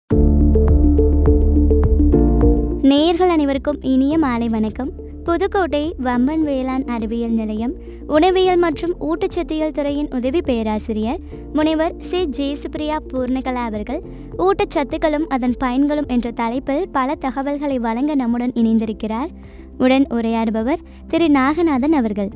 நேயர்கள் அனைவருக்கும் இனிய மாலை வணக்கம் புதுக்கோட்டை வம்பன் வேளாண் அறிவியல் நிலையம் உணவியல் மற்றும் ஊட்டச்சத்தியல் துறையின் உதவி பேராசிரியர் முனைவர் சி ஜெயசுப்ரியா பூர்ணகலா அவர்கள் ஊட்டச்சத்துக்களும் அதன் பயன்களும் என்ற தலைப்பில் பல தகவல்களை வழங்க நம்முடன் இணைந்திருக்கிறார் உடன் உரையாடுபவர் திரு நாகநாதன் அவர்கள்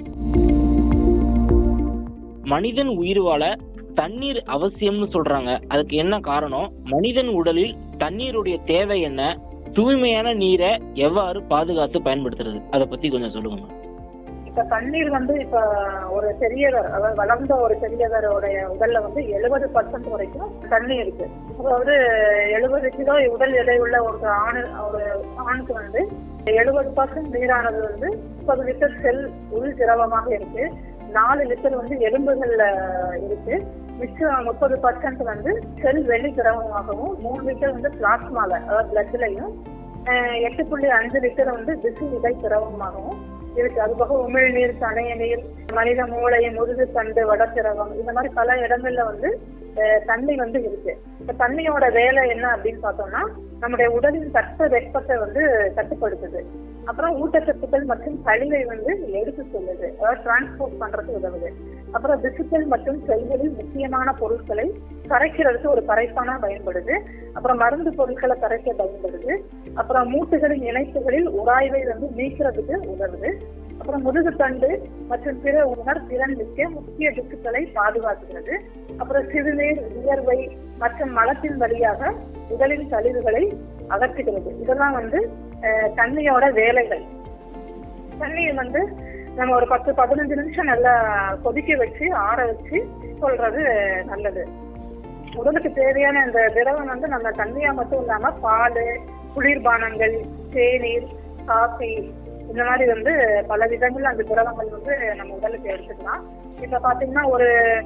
மனிதன் உயிர் வாழ தண்ணீர் அவசியம்னு சொல்றாங்க அதுக்கு என்ன காரணம் மனிதன் உடலில் தண்ணீருடைய தேவை என்ன தூய்மையான நீரை எவ்வாறு பாதுகாத்து பயன்படுத்துறது அதை பத்தி கொஞ்சம் சொல்லுங்க இப்ப தண்ணீர் வந்து இப்ப ஒரு பெரியவர் அதாவது வளர்ந்த ஒரு பெரியவருடைய உடல்ல வந்து எழுபது பர்சன்ட் வரைக்கும் தண்ணி இருக்கு அதாவது எழுபது கிலோ உடல் எடை உள்ள ஒரு ஆணு ஒரு ஆணுக்கு வந்து எழுபது பர்சன்ட் நீரானது வந்து முப்பது லிட்டர் செல் உள் திரவமாக இருக்கு நாலு லிட்டர் வந்து எலும்புகள்ல இருக்கு மிச்சம் முப்பது பர்சன்ட் வந்து செல் வெளி திரவமாகவும் மூணு லிட்டர் வந்து பிளாஸ்மால அதாவது பிளட்லயும் எட்டு புள்ளி அஞ்சு லிட்டர் வந்து திசு விதை திரவமாகவும் இருக்கு அது போக உமிழ்நீர் கணைய நீர் மனித மூளை முதுகு தண்டு வடத்திரவம் இந்த மாதிரி பல இடங்கள்ல வந்து அஹ், தண்ணி வந்து இருக்கு இப்ப தண்ணியோட வேலை என்ன அப்படின்னு பார்த்தோம்னா நம்முடைய உடலின் தட்ப வெப்பத்தை வந்து கட்டுப்படுத்துது அப்புறம் ஊட்டச்சத்துக்கள் மற்றும் கழிவை வந்து எடுத்து சொல்லுது அதாவது டிரான்ஸ்போர்ட் பண்றதுக்கு உதவுது அப்புறம் திசுக்கள் மற்றும் செல்களில் முக்கியமான பொருட்களை கரைக்கிறதுக்கு ஒரு கரைப்பானா பயன்படுது அப்புறம் மருந்து பொருட்களை கரைக்க பயன்படுது அப்புறம் மூட்டுகளின் இணைப்புகளில் உராய்வை வந்து நீக்கிறதுக்கு உதவுது அப்புறம் முதுகுத்தண்டு மற்றும் பிற உணர் திறன் மிக்க முக்கிய திசுக்களை பாதுகாக்கிறது அப்புறம் சிறுநீர் வியர்வை மற்றும் மலத்தின் வழியாக உடலின் கழிவுகளை அகற்றுகிறது இதெல்லாம் வந்து அஹ், தண்ணியோட வேலைகள் தண்ணியை வந்து நம்ம ஒரு பத்து பதினஞ்சு நிமிஷம் நல்லா கொதிக்க வச்சு ஆற வச்சு சொல்றது நல்லது உடலுக்கு தேவையான இந்த திரவம் வந்து நம்ம தண்ணியா மட்டும் இல்லாம பால் குளிர்பானங்கள் தேநீர் காஃபி இந்த மாதிரி வந்து பல விதங்கள்ல அந்த திரவங்கள் வந்து நம்ம உடலுக்கு எடுத்துக்கலாம் இப்ப பாத்தீங்கன்னா ஒரு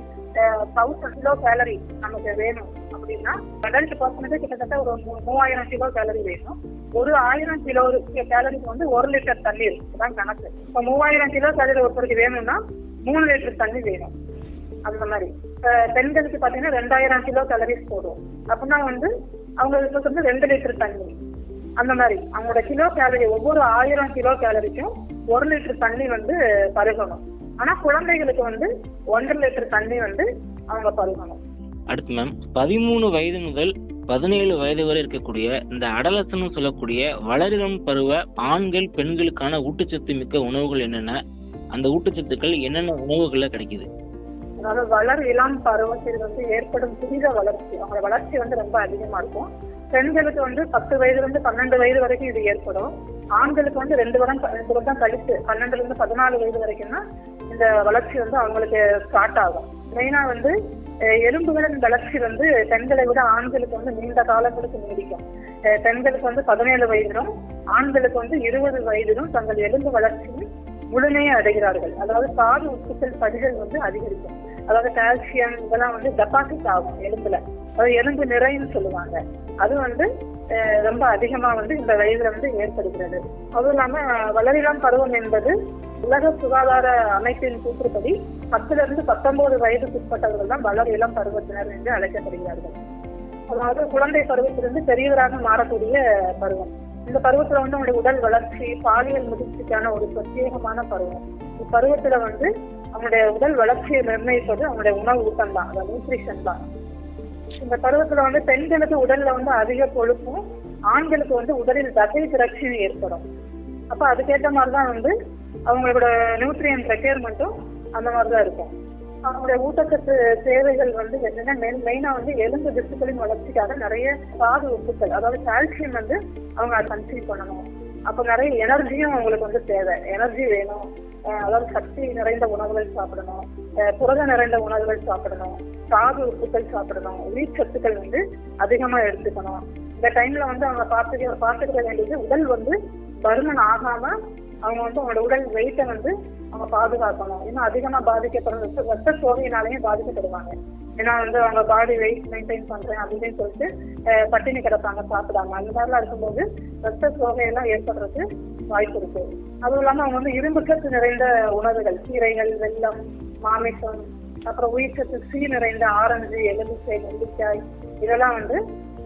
தௌசண்ட் கிலோ கேலரி நமக்கு வேணும் அப்படின்னா அடல்ட் பர்சனுக்கு கிட்டத்தட்ட ஒரு மூ- மூவாயிரம் கிலோ கேலரி வேணும் ஒரு ஆயிரம் கிலோ கேலரிக்கு வந்து ஒரு லிட்டர் தண்ணீர் தான் கணக்கு இப்போ மூவாயிரம் கிலோ கேலரி ஒருத்தருக்கு வேணும்னா மூணு லிட்டர் தண்ணி வேணும் அந்த மாதிரி இப்ப பெண்களுக்கு பாத்தீங்கன்னா ரெண்டாயிரம் கிலோ கேலரிஸ் போதும் அப்படின்னா வந்து அவங்களுக்கு வந்து ரெண்டு லிட்டர் தண்ணி அந்த மாதிரி அவங்களோட கிலோ கேலரி ஒவ்வொரு ஆயிரம் கிலோ கேலரிக்கும் ஒரு லிட்டர் தண்ணி வந்து பருகணும் ஆனா குழந்தைகளுக்கு வந்து ஒன்றரை லிட்டர் தண்ணி வந்து அவங்க பருகணும் அடுத்து மேம் பதிமூணு வயது முதல் பதினேழு வயது வரை இருக்கக்கூடிய இந்த அடலசனம் சொல்லக்கூடிய வளரிளம் பருவ ஆண்கள் பெண்களுக்கான ஊட்டச்சத்து மிக்க உணவுகள் என்னென்ன அந்த ஊட்டச்சத்துக்கள் என்னென்ன உணவுகள்ல கிடைக்குது அதாவது வளர் இளம் பருவத்தில் வந்து ஏற்படும் துரித வளர்ச்சி அவங்களோட வளர்ச்சி வந்து ரொம்ப அதிகமா இருக்கும் பெண்களுக்கு வந்து பத்து வயதுல இருந்து பன்னெண்டு வயது வரைக்கும் இது ஏற்படும் ஆண்களுக்கு வந்து ரெண்டு வருடம் ரெண்டு வருடம் கழித்து பன்னெண்டுல இருந்து பதினாலு வயது வரைக்கும் தான் இந்த வளர்ச்சி வந்து அவங்களுக்கு ஸ்டார்ட் ஆகும் மெயினா வந்து அஹ், எலும்புகளின் வளர்ச்சி வந்து பெண்களை விட ஆண்களுக்கு வந்து நீண்ட காலங்களுக்கு நீடிக்கும் அஹ், பெண்களுக்கு வந்து பதினேழு வயதிலும் ஆண்களுக்கு வந்து இருபது வயதிலும் தங்கள் எலும்பு வளர்ச்சியை முழுமையை அடைகிறார்கள் அதாவது தாது உப்புக்கள் படிகள் வந்து அதிகரிக்கும் அதாவது கால்சியம் இதெல்லாம் வந்து டெபாசிட் ஆகும் எலும்புல அதாவது எலும்பு நிறைன்னு சொல்லுவாங்க அது வந்து அஹ், ரொம்ப அதிகமா வந்து இந்த வயதுல வந்து ஏற்படுகிறது அதுவும் இல்லாம வளரிளம் பருவம் என்பது உலக சுகாதார அமைப்பின் கூற்றுப்படி பத்துல இருந்து பத்தொன்பது வயதுக்குட்பட்டவர்கள் தான் வளர் இளம் பருவத்தினர் என்று அழைக்கப்படுகிறார்கள் அதாவது குழந்தை பருவத்திலிருந்து பெரியவராக மாறக்கூடிய பருவம் இந்த பருவத்துல வந்து அவங்களுடைய உடல் வளர்ச்சி பாலியல் முதிர்ச்சிக்கான ஒரு பிரத்யேகமான பருவம் இப்பருவத்துல வந்து அவங்களுடைய உடல் வளர்ச்சியை நிர்ணயிப்பது அவங்களுடைய உணவு ஊட்டம் தான் அதாவது நியூட்ரிஷன் தான் இந்த பருவத்துல வந்து பெண்களுக்கு உடல்ல வந்து அதிக கொழுப்பும் ஆண்களுக்கு வந்து உடலில் தசை திரட்சியும் ஏற்படும் அப்ப அதுக்கேற்ற மாதிரிதான் வந்து அவங்களோட நியூட்ரியன் ரெக்யர்மெண்ட்டும் அந்த மாதிரிதான் இருக்கும் அவங்களுடைய ஊட்டச்சத்து தேவைகள் வந்து என்னன்னா மெயினா வந்து எலும்பு திசுக்களின் வளர்ச்சிக்காக நிறைய தாது உப்புக்கள் அதாவது கால்சியம் வந்து அவங்க கன்சீவ் பண்ணணும் அப்ப நிறைய எனர்ஜியும் அவங்களுக்கு வந்து தேவை எனர்ஜி வேணும் அஹ் அதாவது சக்தி நிறைந்த உணவுகள் சாப்பிடணும் அஹ் புரத நிறைந்த உணவுகள் சாப்பிடணும் தாது உப்புக்கள் சாப்பிடணும் உயிர் சத்துக்கள் வந்து அதிகமா எடுத்துக்கணும் இந்த டைம்ல வந்து அவங்க பார்த்துக்க பார்த்துக்க வேண்டியது உடல் வந்து பருமன் ஆகாம அவங்க வந்து அவங்களோட உடல் வெயிட்டை வந்து அவங்க பாதுகாக்கணும் இன்னும் அதிகமா பாதிக்கப்படும் ரத்த- ரத்த சோகையினாலையும் பாதிக்கப்படுவாங்க ஏன்னா வந்து அவங்க பாடி வெயிட் மெயின்டைன் பண்றேன் அப்படின்னு சொல்லிட்டு அஹ், பட்டினி கிடப்பாங்க சாப்பிடாம அந்த மாதிரிலாம் இருக்கும்போது ரத்த சோகையெல்லாம் ஏற்படுறதுக்கு வாய்ப்பு இருக்கு அதுவும் இல்லாம அவங்க வந்து இரும்புச்சத்து நிறைந்த உணவுகள் கீரைகள் வெல்லம் மாமிசம் அப்புறம் உயிர்ச்சத்து சி நிறைந்த ஆரஞ்சு எலுமிச்சை நெல்லிக்காய் இதெல்லாம் வந்து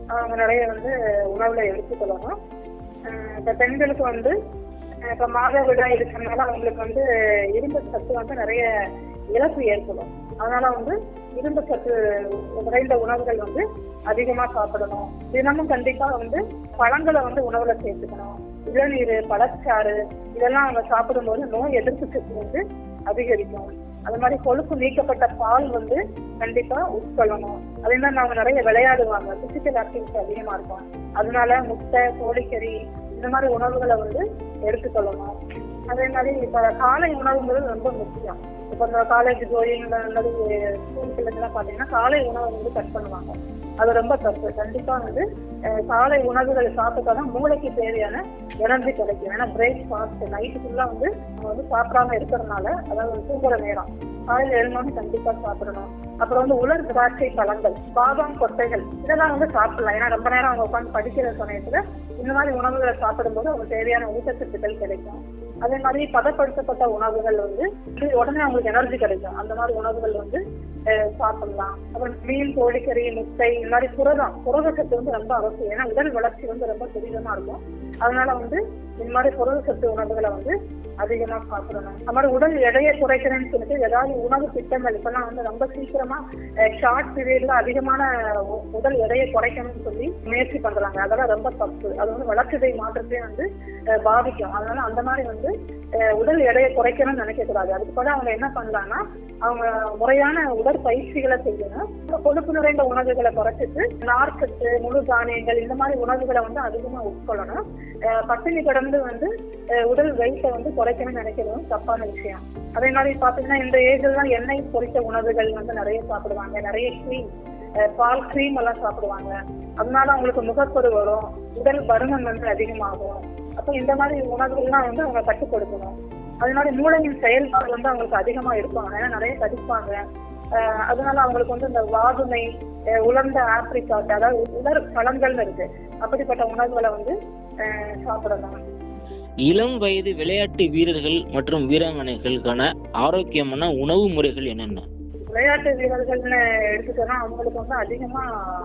அவங்க நிறைய வந்து உணவுல எடுத்துக்கொள்ளணும் அஹ் இப்ப பெண்களுக்கு வந்து அஹ் இப்ப மாதவிடாய் இருக்கிறதுனால அவங்களுக்கு வந்து இரும்பு சத்து வந்து நிறைய இழப்பு ஏற்படும் அதனால வந்து இரும்பு சத்து நிறைந்த உணவுகள் வந்து அதிகமா சாப்பிடணும் தினமும் கண்டிப்பா வந்து பழங்களை வந்து உணவுல சேர்த்துக்கணும் இளநீர் பழச்சாறு இதெல்லாம் அவங்க சாப்பிடும்போது நோய் எதிர்ப்பு சக்தி வந்து அதிகரிக்கும் அது மாதிரி கொழுப்பு நீக்கப்பட்ட பால் வந்து கண்டிப்பா உட்கொள்ளணும் அதே மாதிரி அவங்க நிறைய விளையாடுவாங்க பிசிக்கல் ஆக்டிவிட்டி அதிகமா இருக்கும் அதனால முட்டை கோழிக்கறி இந்த மாதிரி உணவுகளை வந்து எடுத்துக்கொள்ளணும் அதே மாதிரி இப்ப காலை உணவுங்கிறது ரொம்ப முக்கியம் இப்ப இந்த காலேஜ் கோயிங் அல்லது ஸ்கூல் பிள்ளைங்கலாம் பாத்தீங்கன்னா காலை உணவை வந்து கட் பண்ணுவாங்க அது ரொம்ப தப்பு கண்டிப்பா வந்து அஹ், காலை உணவுகளை சாப்பிட்டாதான் மூளைக்கு தேவையான எனர்ஜி கிடைக்கும் ஏன்னா பிரேக்ஃபாஸ்ட் நைட்டு ஃபுல்லா வந்து நம்ம வந்து சாப்பிடாம இருக்கிறதுனால அதாவது தூங்குற நேரம் காலையில எழுந்தோன்னு கண்டிப்பா சாப்பிடணும் அப்புறம் வந்து உலர் திராட்சை பழங்கள் பாதாம் கொட்டைகள் இதெல்லாம் வந்து சாப்பிடலாம் ஏன்னா ரொம்ப நேரம் அவங்க உட்காந்து படிக்கிற சமயத்துல இந்த மாதிரி உணவுகளை சாப்பிடும்போது அவங்களுக்கு தேவையான ஊட்டச்சத்துக்கள் கிடைக்கும் அதே மாதிரி பதப்படுத்தப்பட்ட உணவுகள் வந்து இது உடனே அவங்களுக்கு எனர்ஜி கிடைக்கும் அந்த மாதிரி உணவுகள் வந்து அஹ், சாப்பிடலாம் அப்புறம் மீன் கோழிக்கறி முட்டை இந்த மாதிரி புரதம் புரதச்சத்து வந்து ரொம்ப அவசியம் ஏன்னா உடல் வளர்ச்சி வந்து ரொம்ப துரிதமா இருக்கும் அதனால வந்து இந்த மாதிரி புரதச்சத்து உணவுகளை வந்து அதிகமா சாப்பிடணும் அது மாதிரி உடல் எடையை குறைக்கணும்னு சொல்லிட்டு ஏதாவது உணவு திட்டங்கள் இப்பெல்லாம் வந்து ரொம்ப சீக்கிரமா ஷார்ட் பீரியட்ல அதிகமான உ- உடல் எடையை குறைக்கணும்னு சொல்லி முயற்சி பண்றாங்க அதெல்லாம் ரொம்ப தப்பு அது வந்து வளர்ச்சிதை மாற்றத்தையும் வந்து அஹ், பாதிக்கும் அதனால அந்த மாதிரி வந்து அஹ், உடல் எடையை குறைக்கணும்னு நினைக்க கூடாது அதுக்கு கூட அவங்க என்ன பண்ணலாம்னா அவங்க முறையான உடற்பயிற்சிகளை செய்யணும் கொழுப்பு நிறைந்த உணவுகளை குறைச்சிட்டு நார்ச்சத்து முழு தானியங்கள் இந்த மாதிரி உணவுகளை வந்து அதிகமா உட்கொள்ளணும் அஹ், பட்டினி கடந்து வந்து அஹ், உடல் வெயிட்டை வந்து குறைக்கணும்னு நினைக்கிறதும் தப்பான விஷயம் அதே மாதிரி பாத்தீங்கன்னா இந்த ஏஜ்ல தான் எண்ணெய் பொரித்த உணவுகள் வந்து நிறைய சாப்பிடுவாங்க நிறைய க்ரீம் பால் க்ரீம் எல்லாம் சாப்பிடுவாங்க அதனால அவங்களுக்கு முகப்பொரு வரும் உடல் பருமன் வந்து அதிகமாகும் அப்போ இந்த மாதிரி உணவுகள்லாம் வந்து அவங்க கட்டுப்படுத்தணும் அதனால மூளையின் செயல்பாடு வந்து அவங்களுக்கு அதிகமா இருக்கும் ஏன்னா நிறைய கடிப்பாங்க அஹ் அதனால அவங்களுக்கு வந்து இந்த வாதுமை அஹ் உலர்ந்த ஆப்ரிக்காட் அதாவது உலர் பழங்கள்னு இருக்கு அப்படிப்பட்ட உணவுகளை வந்து அஹ் சாப்பிடலாம் இளம் வயது விளையாட்டு வீரர்கள் மற்றும் வீராங்கனைகளுக்கான ஆரோக்கியமான உணவு முறைகள் என்னென்ன விளையாட்டு வீரர்கள்னு எடுத்துட்டோம்னா அவங்களுக்கு வந்து அதிகமா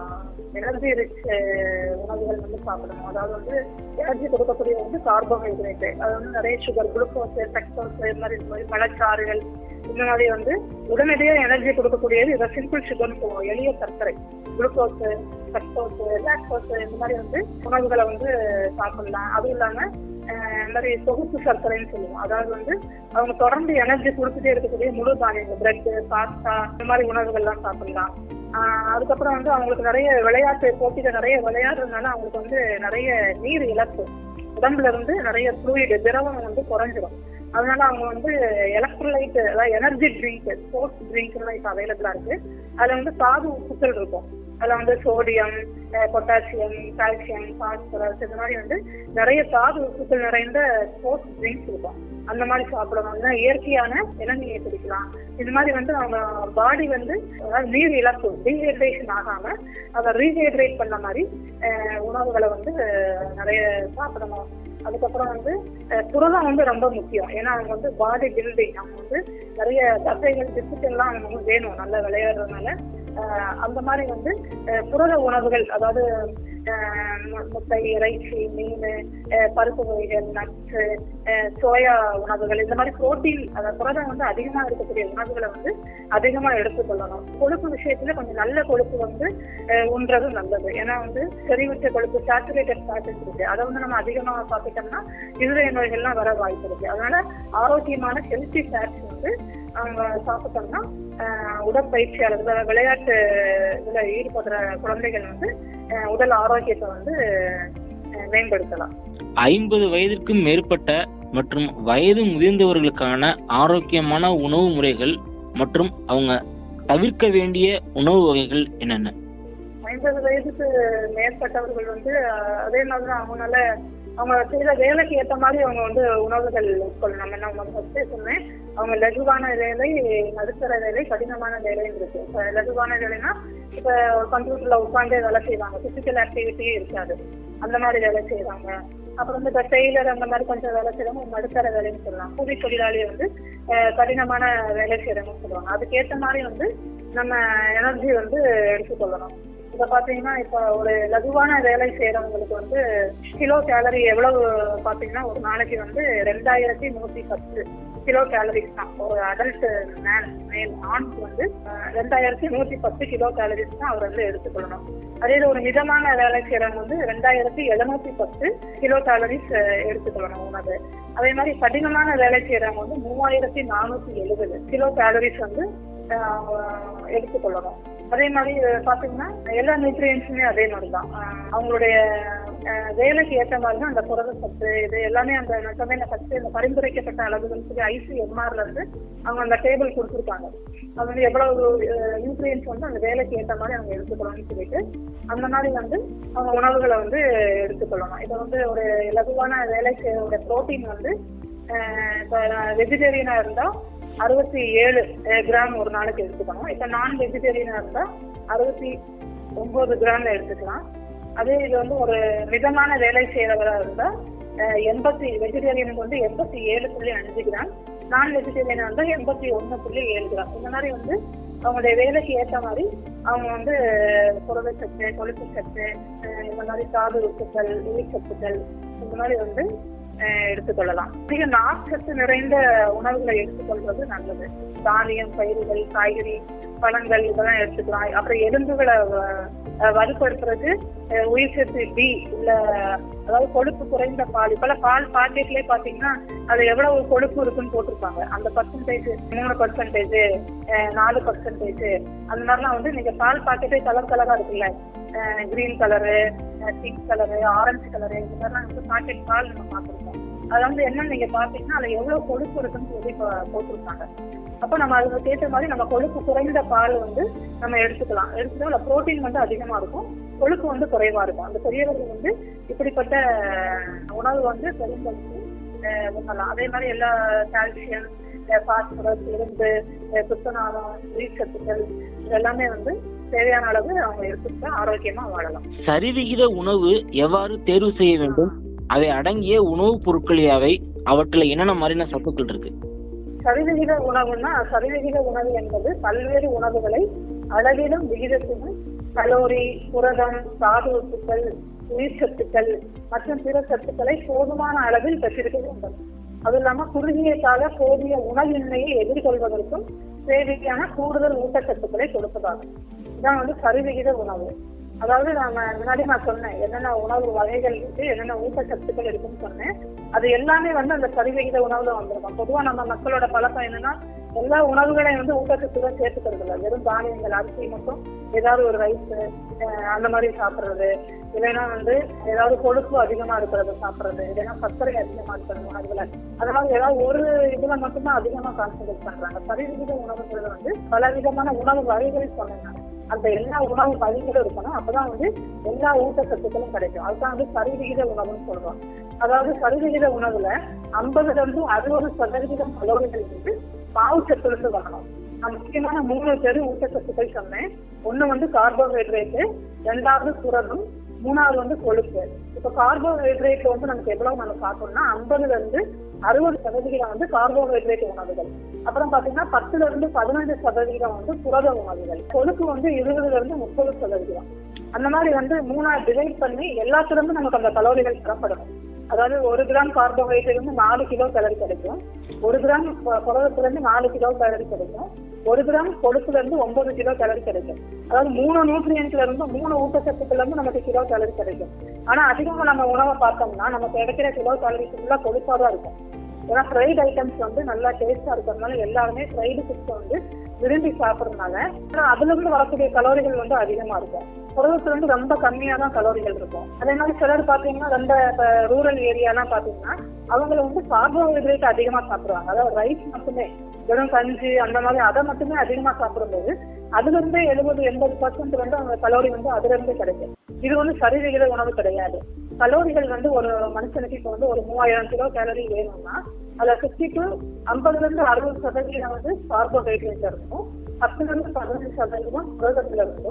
எனர்ஜி ரிச் உணவுகள் வந்து சாப்பிடணும் அதாவது வந்து எனர்ஜி கொடுக்கக்கூடிய வந்து கார்போஹைட்ரேட் அது வந்து நிறைய சுகர் குளுக்கோஸ் பெக்டோஸ் இது மாதிரி இந்த மாதிரி பழச்சாறுகள் இந்த மாதிரி வந்து உடனடியாக எனர்ஜி கொடுக்கக்கூடியது இதை சிம்பிள் சுகர்னு சொல்லுவோம் எளிய சர்க்கரை குளுக்கோஸ் பெக்டோஸ் லாக்டோஸ் இந்த மாதிரி வந்து உணவுகளை வந்து சாப்பிடலாம் அதுவும் இல்லாம அஹ், இந்த மாதிரி தொகுப்பு சர்க்கரைன்னு சொல்லுவோம் அதாவது வந்து அவங்க தொடர்ந்து எனர்ஜி கொடுத்துட்டே இருக்கக்கூடிய முழு தானியங்கள் பிரெட் பாஸ்தா இந்த மாதிரி உணவுகள்லாம் சாப்பிடலாம் ஆஹ் அதுக்கப்புறம் வந்து அவங்களுக்கு நிறைய விளையாட்டு போட்டிகள் நிறைய விளையாடுறதுனால அவங்களுக்கு வந்து நிறைய நீர் இழப்பு உடம்புல இருந்து நிறைய ஃப்ளூயிடு திரவம் வந்து குறைஞ்சிரும் அதனால அவங்க வந்து எலக்ட்ரோலைட் அதாவது எனர்ஜி ட்ரிங்க் ஸ்போர்ட்ஸ் ட்ரிங்க் எல்லாம் இப்போ அவைலபிளா இருக்கு அதுல வந்து தாது உப்புக்கள் இருக்கும் அதுல வந்து சோடியம் பொட்டாசியம் கால்சியம் பாஸ்பரஸ் இந்த மாதிரி வந்து நிறைய தாது உப்புக்கள் நிறைந்த ஸ்போர்ட்ஸ் ட்ரிங்க்ஸ் இருக்கும் அந்த மாதிரி சாப்பிடணும் அதுதான் இயற்கையான இளநீரை குடிக்கலாம் இது மாதிரி வந்து அவங்க பாடி வந்து அதாவது நீர் இழப்பு டீஹைட்ரேஷன் ஆகாம அதை ரீஹைட்ரேட் பண்ண மாதிரி அஹ், உணவுகளை வந்து அஹ், நிறைய சாப்பிடணும் அதுக்கப்புறம் வந்து அஹ், புரதம் வந்து ரொம்ப முக்கியம் ஏன்னா அவங்க வந்து பாடி பில்டிங் அவங்க வந்து நிறைய தசைகள் டிசிட்டெல்லாம் அவங்க வந்து வேணும் நல்லா விளையாடுறதுனால அஹ், அந்த மாதிரி வந்து அஹ், புரத உணவுகள் அதாவது அஹ், மு- முட்டை இறைச்சி மீன் அஹ், பருப்பு வகைகள் நட்ஸ் சோயா உணவுகள் இந்த மாதிரி புரோட்டீன் அதாவது புரதம் வந்து அதிகமா இருக்கக்கூடிய உணவுகளை வந்து அதிகமா எடுத்துக்கொள்ளணும் கொழுப்பு விஷயத்துல கொஞ்சம் நல்ல கொழுப்பு வந்து அஹ், உண்றது நல்லது ஏன்னா வந்து செறிவுற்ற கொழுப்பு சாச்சுரேட்டட் ஃபேட் இருக்கு அதை வந்து நம்ம அதிகமா சாப்பிட்டோம்னா இருதய நோய்கள்லாம் வர வாய்ப்பு இருக்கு அதனால ஆரோக்கியமான ஹெல்த்தி ஃபேட்ஸ் வந்து அவங்க சாப்பிட்டோம்னா அஹ், உடற்பயிற்சியாளர் அதாவது விளையாட்டு இதுல ஈடுபடுற குழந்தைகள் வந்து அஹ், உடல் ஆரோக்கியத்தை வந்து அஹ், மேம்படுத்தலாம் ஐம்பது வயதிற்கும் மேற்பட்ட மற்றும் வயது முதிர்ந்தவர்களுக்கான ஆரோக்கியமான உணவு முறைகள் மற்றும் அவங்க தவிர்க்க வேண்டிய உணவு வகைகள் என்னென்ன ஐம்பது வயதுக்கு மேற்பட்டவர்கள் வந்து அஹ், அதே மாதிரி தான் அவங்களால அவங்க செய்த வேலைக்கு ஏற்ற மாதிரி அவங்க வந்து உணவுகள் உட்கொள்ளணும் நம்ம நம்ம ஃபர்ஸ்டே சொன்னேன் அவங்க லகுவான வேலை நடுத்தர வேலை கடினமான வேலைன்னு இருக்கு இப்ப லகுவான வேலைன்னா இப்ப கம்ப்யூட்டர்ல உட்காந்து வேலை செய்வாங்க பிசிக்கல் ஆக்டிவிட்டியே இருக்காது அந்த மாதிரி வேலை செய்வாங்க அப்புறம் வந்து இப்போ டெய்லர் அந்த மாதிரி கொஞ்சம் வேலை செய்யறவங்க நடுத்தர வேலைன்னு சொல்லலாம் கூலி தொழிலாளி வந்து அஹ், கடினமான வேலை செய்யறவங்கன்னு சொல்லுவாங்க அதுக்கேற்ற மாதிரி வந்து நம்ம எனர்ஜி வந்து எடுத்துக்கொள்ளணும் இப்ப பாத்தீங்கன்னா இப்ப ஒரு லகுவான வேலை செய்யறவங்களுக்கு வந்து கிலோ கேலரி எவ்வளவு பாத்தீங்கன்னா ஒரு நாளைக்கு வந்து ரெண்டாயிரத்தி நூத்தி பத்து கிலோ கேலரிஸ் தான் ஒரு அடல்ட் மேல் மேல் ஆணுக்கு வந்து அஹ், ரெண்டாயிரத்தி நூத்தி பத்து கிலோ கேலரிஸ் தான் அவர் வந்து எடுத்துக்கொள்ளணும் அதே இது ஒரு மிதமான வேலை செய்யறவங்க வந்து ரெண்டாயிரத்தி எழுநூத்தி பத்து கிலோ கேலரிஸ் எடுத்துக்கொள்ளணும் உணவு அதே மாதிரி கடினமான வேலை செய்யறவங்க வந்து மூவாயிரத்தி நானூத்தி எழுபது கிலோ கேலரிஸ் வந்து ஆஹ், எடுத்துக்கொள்ளணும் அதே மாதிரி அஹ், பாத்தீங்கன்னா எல்லா நியூட்ரியன்ஸுமே அதே மாதிரி தான் ஆஹ், அவங்களுடைய அஹ், வேலைக்கு ஏற்ற மாதிரி தான் அந்த புரத சத்து இது எல்லாமே அந்த நான் சொன்னேன் ஃபர்ஸ்ட் இந்த பரிந்துரைக்கப்பட்ட அளவுகள் சொல்லி ஐசிஎம்ஆர்ல இருந்து அவங்க அந்த டேபிள் கொடுத்துருக்காங்க அது வந்து எவ்வளவு நியூட்ரியன்ஸ் வந்து அந்த வேலைக்கு ஏற்ற மாதிரி அவங்க எடுத்துக்கணும்னு சொல்லிட்டு அந்த மாதிரி வந்து அவங்க உணவுகளை வந்து எடுத்துக்கொள்ளணும் இதை வந்து ஒரு இலகுவான வேலை செய்யக்கூடிய புரோட்டீன் வந்து அஹ், இப்போ வெஜிடேரியனா இருந்தா அறுபத்தி ஏழு கிராம் ஒரு நாளைக்கு எடுத்துக்கணும் இப்போ நான் வெஜிடேரியனா இருந்தா அறுபத்தி ஒன்பது கிராம் எடுத்துக்கலாம் அதே இது வந்து ஒரு மிதமான வேலை செய்யறவரா இருந்தா அஹ், எண்பத்தி வெஜிடேரியனுக்கு வந்து எண்பத்தி ஏழு புள்ளி அஞ்சு கிராம் நான் வெஜிடேரியன் வந்து எண்பத்தி ஒண்ணு புள்ளி ஏழு கிராம் இந்த மாதிரி வந்து அவங்களுடைய வேலைக்கு ஏற்ற மாதிரி அவங்க வந்து புரதச்சத்து கொழுப்பு சத்து அஹ், இந்த மாதிரி தாது உப்புக்கள் நீர் சத்துக்கள் இந்த மாதிரி வந்து அஹ், எடுத்துக்கொள்ளலாம் அதிக நார்ச்சத்து நிறைந்த உணவுகளை எடுத்துக்கொள்வது நல்லது தானியம் பயிர்கள் காய்கறி பழங்கள் இதெல்லாம் எடுத்துக்கலாம் அப்புறம் எலும்புகளை வ- அஹ், வலுப்படுத்துறது அஹ், உயிர் சத்து டி உள்ள அதாவது கொழுப்பு குறைந்த பால் இப்பெல்லாம் பால் பாக்கெட்லயே பாத்தீங்கன்னா அது எவ்வளவு கொழுப்பு இருக்குன்னு போட்டிருப்பாங்க அந்த பர்சன்டேஜ் மூணு பர்சன்டேஜ் நாலு பர்சன்டேஜ் அந்த மாதிரிலாம் வந்து நீங்க பால் பாக்கெட்டே கலர் கலரா இருக்குல்ல green colour pink colour orange colour இந்த மாதிரிலாம் வந்து பாக்கெட் பால் நம்ம பார்த்துருக்கோம் அது வந்து என்னன்னு நீங்க பாத்தீங்கன்னா அதுல எவ்வளவு கொழுப்பு இருக்குன்னு சொல்லி பா- போட்டிருப்பாங்க அப்போ நம்ம அதுக்கு ஏற்ற மாதிரி நம்ம கொழுப்பு குறைந்த பால் வந்து நம்ம எடுத்துக்கலாம் எடுத்துட்டா அதுல புரோட்டீன் வந்து அதிகமா இருக்கும் கொழுப்பு வந்து குறைவா இருக்கும் அந்த பெரியவர்கள் வந்து இப்படிப்பட்ட உணவு வந்து பெரும்படுத்தி அஹ், உண்ணலாம் அதே மாதிரி எல்லா கால்சியம் பாஸ்பரஸ் இரும்பு அஹ், துத்தநாளம் உயிர் சத்துக்கள் இதெல்லாமே வந்து தேவையான அளவு அவங்க எடுத்துக்கிட்டா ஆரோக்கியமா வாழலாம் சரிவிகித உணவு எவ்வாறு தேர்வு செய்ய வேண்டும் அவை அடங்கிய உணவுப் பொருட்கள் யாவை அவற்றில் என்னென்ன மாதிரியான சத்துக்கள் இருக்கு சரிவிகித உணவுன்னா சரிவிகித உணவு என்பது பல்வேறு உணவுகளை அளவிலும் விகிதத்திலும் கலோரி புரதம் தாது உப்புக்கள் உயிர் சத்துக்கள் மற்றும் பிற சத்துக்களை போதுமான அளவில் பெற்றிருக்க வேண்டும் அது இல்லாம குறுகிய கால போதிய உணவின்மையை எதிர்கொள்வதற்கும் தேவையான கூடுதல் ஊட்டச்சத்துக்களை கொடுப்பதாகும் இதான் வந்து சரிவிகித உணவு அதாவது நாம முன்னாடி நான் சொன்னேன் என்னென்ன உணவு வகைகள் இருக்கு என்னென்ன ஊட்டச்சத்துக்கள் இருக்குன்னு சொன்னேன் அது எல்லாமே வந்து அந்த சரிவிகித உணவுல வந்திருக்கும் பொதுவா நம்ம மக்களோட பழக்கம் என்னன்னா எல்லா உணவுகளையும் வந்து ஊட்டச்சத்துடன் சேர்த்துக்கிறது இல்லை வெறும் தானியங்கள் அரிசி மட்டும் ஏதாவது ஒரு ரைஸ் அந்த மாதிரி சாப்பிடுறது இல்லைன்னா வந்து ஏதாவது கொழுப்பு அதிகமா இருக்கிறது சாப்பிடுறது இல்லைன்னா சர்க்கரை அதிகமா இருக்கிறது உணவுகளை அந்த மாதிரி ஏதாவது ஒரு இதுல மட்டும்தான் அதிகமா கான்சன்ட்ரேட் பண்றாங்க சரிவிகித உணவுங்கிறது வந்து பல விதமான உணவு வகைகள் சொன்னாங்க அந்த எல்லா உணவு வகைகளும் இருக்கணும் அப்பதான் வந்து எல்லா ஊட்டச்சத்துக்களும் கிடைக்கும் அதுதான் வந்து சரிவிகித உணவுன்னு சொல்றோம் அதாவது சரிவிகித உணவுல ஐம்பதுல இருந்து அறுபது சதவிகிதம் கலோரிகள் வந்து மாவுச்சத்துல இருந்து வரணும் நான் முக்கியமான மூணு பேரு ஊட்டச்சத்துக்கள் சொன்னேன் ஒண்ணு வந்து கார்போஹைட்ரேட்டு ரெண்டாவது புரதம் மூணாவது வந்து கொழுப்பு இப்ப கார்போஹைட்ரேட் வந்து நமக்கு எவ்வளவு நம்ம சாப்பிட்டோம்னா ஐம்பதுல இருந்து அறுபது சதவிகிதம் வந்து கார்போஹைட்ரேட் உணவுகள் அப்புறம் பாத்தீங்கன்னா பத்துல இருந்து பதினஞ்சு சதவிகிதம் வந்து புரத உணவுகள் கொழுப்பு வந்து இருபதுல இருந்து முப்பது சதவிகிதம் அந்த மாதிரி வந்து மூணா டிவைட் பண்ணி எல்லாத்துல இருந்து நமக்கு அந்த கலோரிகள் பெறப்படணும் அதாவது ஒரு கிராம் கார்போஹைட்ரேட் வந்து நாலு கிலோ கலரி கிடைக்கும் ஒரு கிராம் பு- புரதத்துல இருந்து நாலு கிலோ கலரி கிடைக்கும் ஒரு கிராம் கொழுப்புல இருந்து ஒன்பது கிலோ கலரி கிடைக்கும் அதாவது மூணு நியூட்ரியன்ஸ்ல இருந்து மூணு ஊட்டச்சத்துக்கள் இருந்து நமக்கு கிலோ கலரி கிடைக்கும் ஆனா அதிகமா நம்ம உணவை பார்த்தோம்னா நமக்கு கிடைக்கிற கிலோ கலரி ஃபுல்லா கொழுப்பா தான் இருக்கும் ஏன்னா ஃப்ரைட் ஐட்டம்ஸ் வந்து நல்லா டேஸ்டா இருக்கிறதுனால எல்லாருமே ஃப்ரைடு ஃபுட்ஸ் வந்து விரும்பி சாப்பிட்றதுனால ஆனா அதுல இருந்து வரக்கூடிய கலோரிகள் வந்து அதிகமா இருக்கும் புரதத்துல இருந்து ரொம்ப கம்மியா தான் கலோரிகள் இருக்கும் அதே மாதிரி சிலர் பாத்தீங்கன்னா ரொம்ப ரூரல் ஏரியாலாம் பாத்தீங்கன்னா அவங்க வந்து கார்போஹைட்ரேட் அதிகமா சாப்பிடுவாங்க அதாவது ரைஸ் மட்டுமே வெறும் கஞ்சி அந்த மாதிரி அதை மட்டுமே அதிகமா சாப்பிடும்போது அதுல இருந்தே எழுபது எண்பது பர்சன்ட் வந்து அவங்க கலோரி வந்து அதுல இருந்தே கிடைக்கும் இது வந்து சரிவிகித உணவு கிடையாது கலோரிகள் வந்து ஒரு மனுஷனுக்கு இப்போ வந்து ஒரு மூவாயிரம் கிலோ கேலரி வேணும்னா அதுல பிப்டி டு ஐம்பதுல இருந்து அறுபது சதவீதம் வந்து கார்போஹைட்ரேட் இருக்கும் பத்துல இருந்து பதினஞ்சு சதவீதம் புரதத்துல இருக்கும்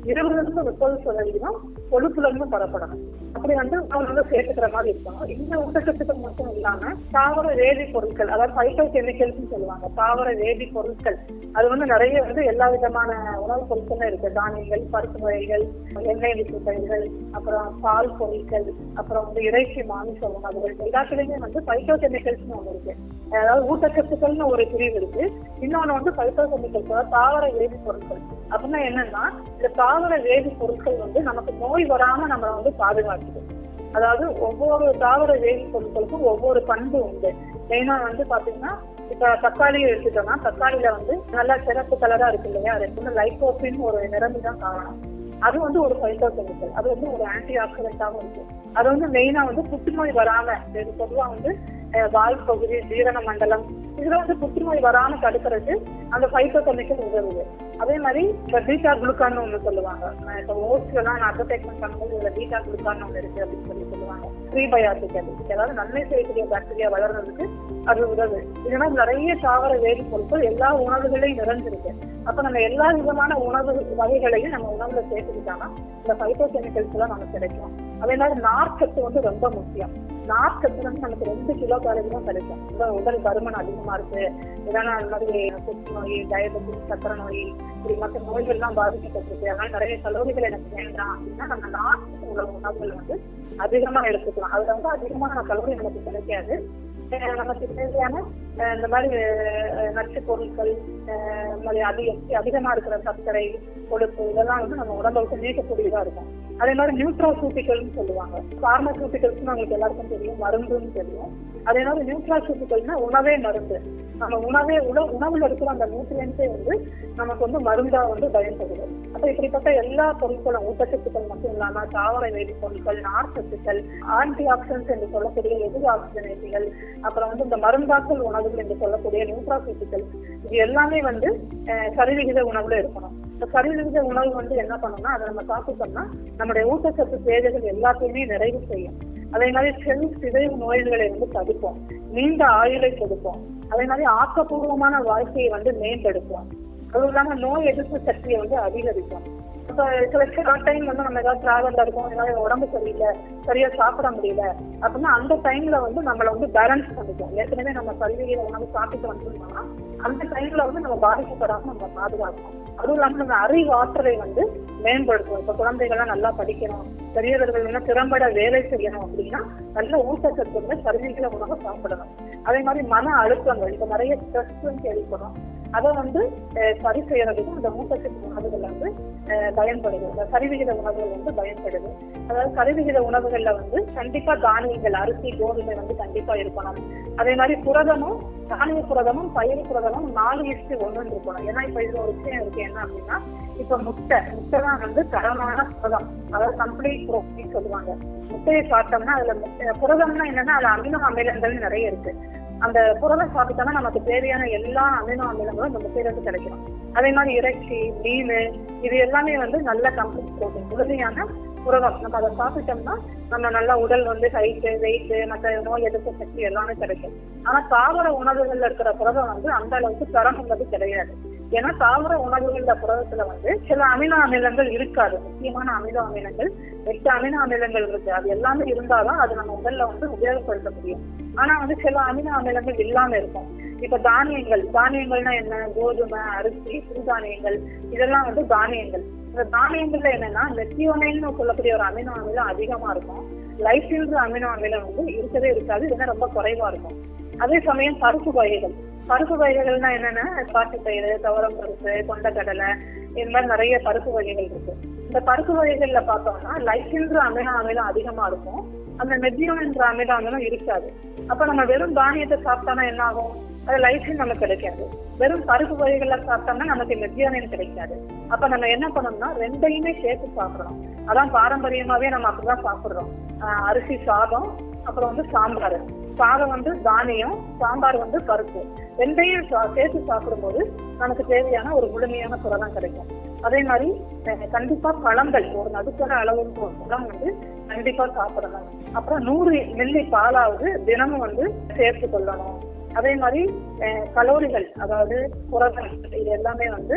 இருபதுல இருந்து முப்பது சதவீதம் கொழுப்புல இருந்து பெறப்படணும் அப்படி வந்து உணவு வந்து சேர்த்துக்கிற மாதிரி இருக்கணும் இந்த ஊட்டச்சத்துக்கள் மட்டும் இல்லாம தாவர வேதி பொருட்கள் அதாவது பைட்டோ கெமிக்கல்ஸ் சொல்லுவாங்க தாவர வேதி பொருட்கள் அது வந்து நிறைய வந்து எல்லா விதமான உணவுப் பொருட்களும் இருக்கு தானியங்கள் பருப்பு வகைகள் எண்ணெய் விசுப்பைகள் அப்புறம் பால் பொருட்கள் அப்புறம் வந்து இறைச்சி மாமிச உணவுகள் எல்லாத்துலயுமே வந்து பைட்டோ கெமிக்கல்ஸ்னு ஒண்ணு இருக்கு அதாவது ஊட்டச்சத்துக்கள்னு ஒரு பிரிவு இருக்கு இன்னொன்னு வந்து பைட்டோ கெமிக்கல்ஸ் தாவர வேதி பொருட்கள் அப்படின்னா என்னன்னா இந்த தாவர வேதி பொருட்கள் வந்து நமக்கு நோய் வராம நம்மளை வந்து பாதுகாக்குது அதாவது ஒவ்வொரு தாவர வேதி பொருட்களுக்கும் ஒவ்வொரு பண்பு உண்டு மெயினா வந்து பாத்தீங்கன்னா இப்ப தக்காளி எடுத்துட்டோம்னா தக்காளியில வந்து நல்லா சிறப்பு கலரா இருக்கு இல்லையா அது வந்து லைகோபின் ஒரு நிறமி தான் காரணம் அது வந்து ஒரு பைட்டோ கெமிக்கல் அது வந்து ஒரு ஆன்டி ஆக்சிடென்டாகவும் இருக்கு அது வந்து மெயினா வந்து புற்றுநோய் வராம இது பொதுவா வந்து அஹ், வால் பகுதி ஜீரண மண்டலம் இதுல வந்து புற்றுநோய் வராம தடுக்கிறது அந்த பைட்டோ கெமிக்கல் உதவுது அதே மாதிரி இப்ப பீட்டா குளுக்கான் ஒண்ணு சொல்லுவாங்க நான் இப்ப ஓஸ்ட்ல எல்லாம் நான் அட்வர்டைஸ்மெண்ட் பண்ணும்போது இதுல பீட்டா குளுக்கான் ஒண்ணு இருக்கு அப்படின்னு சொல்லி சொல்லுவாங்க ப்ரீபயாட்டிக் அது அதாவது நன்மை செய்யக்கூடிய பாக்டீரியா வளர்றதுக்கு அது உதவு இதனால நிறைய தாவர வேதி பொருட்கள் எல்லா உணவுகளையும் நிறைஞ்சிருக்கு அப்ப நம்ம எல்லா விதமான உணவு வகைகளையும் நம்ம உணவுல சேர்த்துக்கிட்டோம்னா இந்த பைட்டோ கெமிக்கல்ஸ் எல்லாம் நமக்கு கிடைக்கும் அதே மாதிரி நார்ச்சத்து வந்து ரொம்ப முக்கியம் நார்ச்சத்து வந்து நமக்கு ரெண்டு கிலோ கலரி தான் கிடைக்கும் இந்த உடல் பருமன் அதிகமா இருக்கு இதனால அந்த மாதிரி புற்றுநோய் டயபெட்டிஸ் சக்கரை நோய் இப்படி மற்ற நோய்கள்லாம் பாதிக்கப்பட்டிருக்கு அதனால நிறைய கலோரிகள் எனக்கு வேண்டாம் அப்படின்னா நம்ம நார்ச்சத்து உள்ள உணவுகள் வந்து அதிகமா எடுத்துக்கலாம் அதுல வந்து அதிகமான கலோரி நமக்கு கிடைக்காது அஹ் நமக்கு தேவையான அஹ் இந்த மாதிரி அஹ், நச்சு பொருட்கள் அஹ், இந்த மாதிரி அதிக அதிகமா இருக்கிற சர்க்கரை கொழுப்பு இதெல்லாம் வந்து நம்ம உடம்பை விட்டு நீக்கக்கூடியதா இருக்கும் அதே மாதிரி நியூட்ராசூட்டிகள்னு சொல்லுவாங்க பார்மசூட்டிகல்ஸ்னு உங்களுக்கு எல்லாருக்கும் தெரியும் மருந்துன்னு தெரியும் அதே மாதிரி நியூட்ராசூட்டிகள்னா உணவே மருந்து நம்ம உணவே உண உணவுல இருக்கிற அந்த நியூட்ரியன்ஸே வந்து நமக்கு வந்து மருந்தா வந்து பயன்படுது அப்ப இப்படிப்பட்ட எல்லா பொருட்களும் ஊட்டச்சத்துக்கள் மட்டும் இல்லாம தாவர வேதி பொருட்கள் நார்ச்சத்துக்கள் ஆன்டி ஆக்சிடன்ஸ் என்று சொல்லக்கூடிய எதிர் ஆக்சிஜனேட்டிகள் அப்புறம் வந்து இந்த மருந்தாக்கல் உணவுகள் என்று சொல்லக்கூடிய நியூட்ராசூட்டிகள் இது எல்லாமே வந்து அஹ், சரிவிகித உணவுல இருக்கணும் இந்த சரிவிகித உணவு வந்து என்ன பண்ணணும்னா அதை நம்ம சாப்பிட்டோம்னா நம்முடைய ஊட்டச்சத்து தேவைகள் எல்லாத்தையுமே நிறைவு செய்யும் அதே மாதிரி செல் சிதைவு நோய்களை வந்து தடுப்போம் நீண்ட ஆயுளை கொடுப்போம் அதே மாதிரி ஆக்கப்பூர்வமான வாழ்க்கையை வந்து மேம்படுத்தும் அதுவும் இல்லாம நோய் எதிர்ப்பு சக்தியை வந்து அதிகரிக்கும் இப்ப சில சில டைம் வந்து நம்ம ஏதாவது டிராவல்ல இருக்கோம் ஏதாவது உடம்பு சரியில்லை சரியா சாப்பிட முடியல அப்படின்னா அந்த டைம்ல வந்து நம்மள வந்து பேலன்ஸ் பண்ணிக்கும் ஏற்கனவே நம்ம சரிவிகித உணவு சாப்பிட்டு வந்திருந்தோம்னா அந்த டைம்ல வந்து நம்ம பாதிக்கப்படாம நம்ம பாதுகாக்கணும் அதுவும் இல்லாம நம்ம அறிவாற்றலை வந்து மேம்படுத்தும் இப்ப குழந்தைகள்லாம் நல்லா படிக்கணும் பெரியவர்கள் வந்து திறம்பட வேலை செய்யணும் அப்படின்னா நல்ல ஊட்டச்சத்து உள்ள சரிவிகித உணவை சாப்பிடணும் அதே மாதிரி மன அழுத்தங்கள் இப்ப நிறைய ஸ்ட்ரெஸ் கேள்விப்படும் அதை வந்து அஹ், சரி செய்யறதுக்கும் இந்த ஊட்டச்சத்து உணவுகள் வந்து அஹ், பயன்படுது இந்த சரிவிகித உணவுகள் வந்து பயன்படுது அதாவது சரிவிகித உணவுகள்ல வந்து கண்டிப்பா தானியங்கள் அரிசி கோதுமை வந்து கண்டிப்பா இருக்கணும் அதே மாதிரி புரதமும் தானிய புரதமும் பயிர் புரதமும் நாலு இஷ்டு ஒண்ணு இருக்கணும் ஏன்னா இப்ப இதுல ஒரு விஷயம் இருக்கு என்ன அப்படின்னா இப்ப முட்டை முட்டை தான் வந்து தரமான புரதம் அதாவது கம்ப்ளீட் புரோட்டீன் சொல்லுவாங்க முட்டையை சாப்பிட்டோம்னா அதுல முட்டை- புரதம்னா என்னன்னா அதுல அமினோ அமிலங்கள் நிறைய இருக்கு அந்த புரதம் சாப்பிட்டோம்னா நமக்கு தேவையான எல்லா அமினோ அமிலங்களும் இந்த முட்டையில இருந்து கிடைக்கும் அதே மாதிரி இறைச்சி மீன் இது எல்லாமே வந்து நல்ல கம்ப்ளீட் புரோட்டீன் முழுமையான புரதம் நம்ம அதை சாப்பிட்டோம்னா நம்ம நல்லா உடல் வந்து ஹைட்டு வெயிட் மற்ற நோய் எதிர்ப்பு சக்தி எல்லாமே கிடைக்கும் ஆனா தாவர உணவுகள்ல இருக்கிற புரதம் வந்து அந்த அளவுக்கு தரம் உள்ளது கிடையாது ஏன்னா தாவர உணவுகள்ல புரதத்துல வந்து சில அமினோ அமிலங்கள் இருக்காது முக்கியமான அமினோ அமிலங்கள் எட்டு அமினோ அமிலங்கள் இருக்கு அது எல்லாமே இருந்தாதான் அது நம்ம உடல்ல வந்து உபயோகப்படுத்த முடியும் ஆனா வந்து சில அமினோ அமிலங்கள் இல்லாம இருக்கும் இப்ப தானியங்கள் தானியங்கள்னா என்ன கோதுமை அரிசி சிறுதானியங்கள் இதெல்லாம் வந்து தானியங்கள் இந்த தானியங்கள்ல என்னன்னா மெத்தியோனைன்னு சொல்லக்கூடிய ஒரு அமினோ அமிலம் அதிகமா இருக்கும் லைசின்ற அமினோ அமிலம் வந்து இருக்கவே இருக்காது இதெல்லாம் ரொம்ப குறைவா இருக்கும் அதே சமயம் பருப்பு வகைகள் பருப்பு வகைகள்னா என்னன்னா பாசிப்பயிறு துவரம் பருப்பு கொண்டக்கடலை இது மாதிரி நிறைய பருப்பு வகைகள் இருக்கு இந்த பருப்பு வகைகள்ல பார்த்தோம்னா லைசின்ற அமினோ அமிலம் அதிகமா இருக்கும் அந்த மெத்தியோன் என்ற அமினோ அமிலம் இருக்காது அப்ப நம்ம வெறும் தானியத்தை சாப்பிட்டோம்னா என்ன ஆகும் அது லைசின் நமக்கு கிடைக்காது வெறும் பருப்பு வகைகள்ல சாப்பிட்டோம்னா நமக்கு மெத்தியோனின் கிடைக்காது அப்ப நம்ம என்ன பண்ணணும்னா ரெண்டையுமே சேர்த்து சாப்பிடணும் அதான் பாரம்பரியமாவே நம்ம அப்படிதான் சாப்பிடுறோம் ஆஹ் அரிசி சாதம் அப்புறம் வந்து சாம்பார் சாதம் வந்து தானியம் சாம்பார் வந்து பருப்பு ரெண்டையும் சா- சேர்த்து சாப்பிடும்போது நமக்கு தேவையான ஒரு முழுமையான புரதம் கிடைக்கும் அதே மாதிரி அஹ், கண்டிப்பா பழங்கள் ஒரு நடுத்தர அளவுக்கு ஒரு பழம் வந்து கண்டிப்பா சாப்பிடணும் அப்புறம் நூறு மில்லி பாலாவது தினமும் வந்து சேர்த்து கொள்ளணும் அதே மாதிரி அஹ், கலோரிகள் அதாவது புரதம் இது எல்லாமே வந்து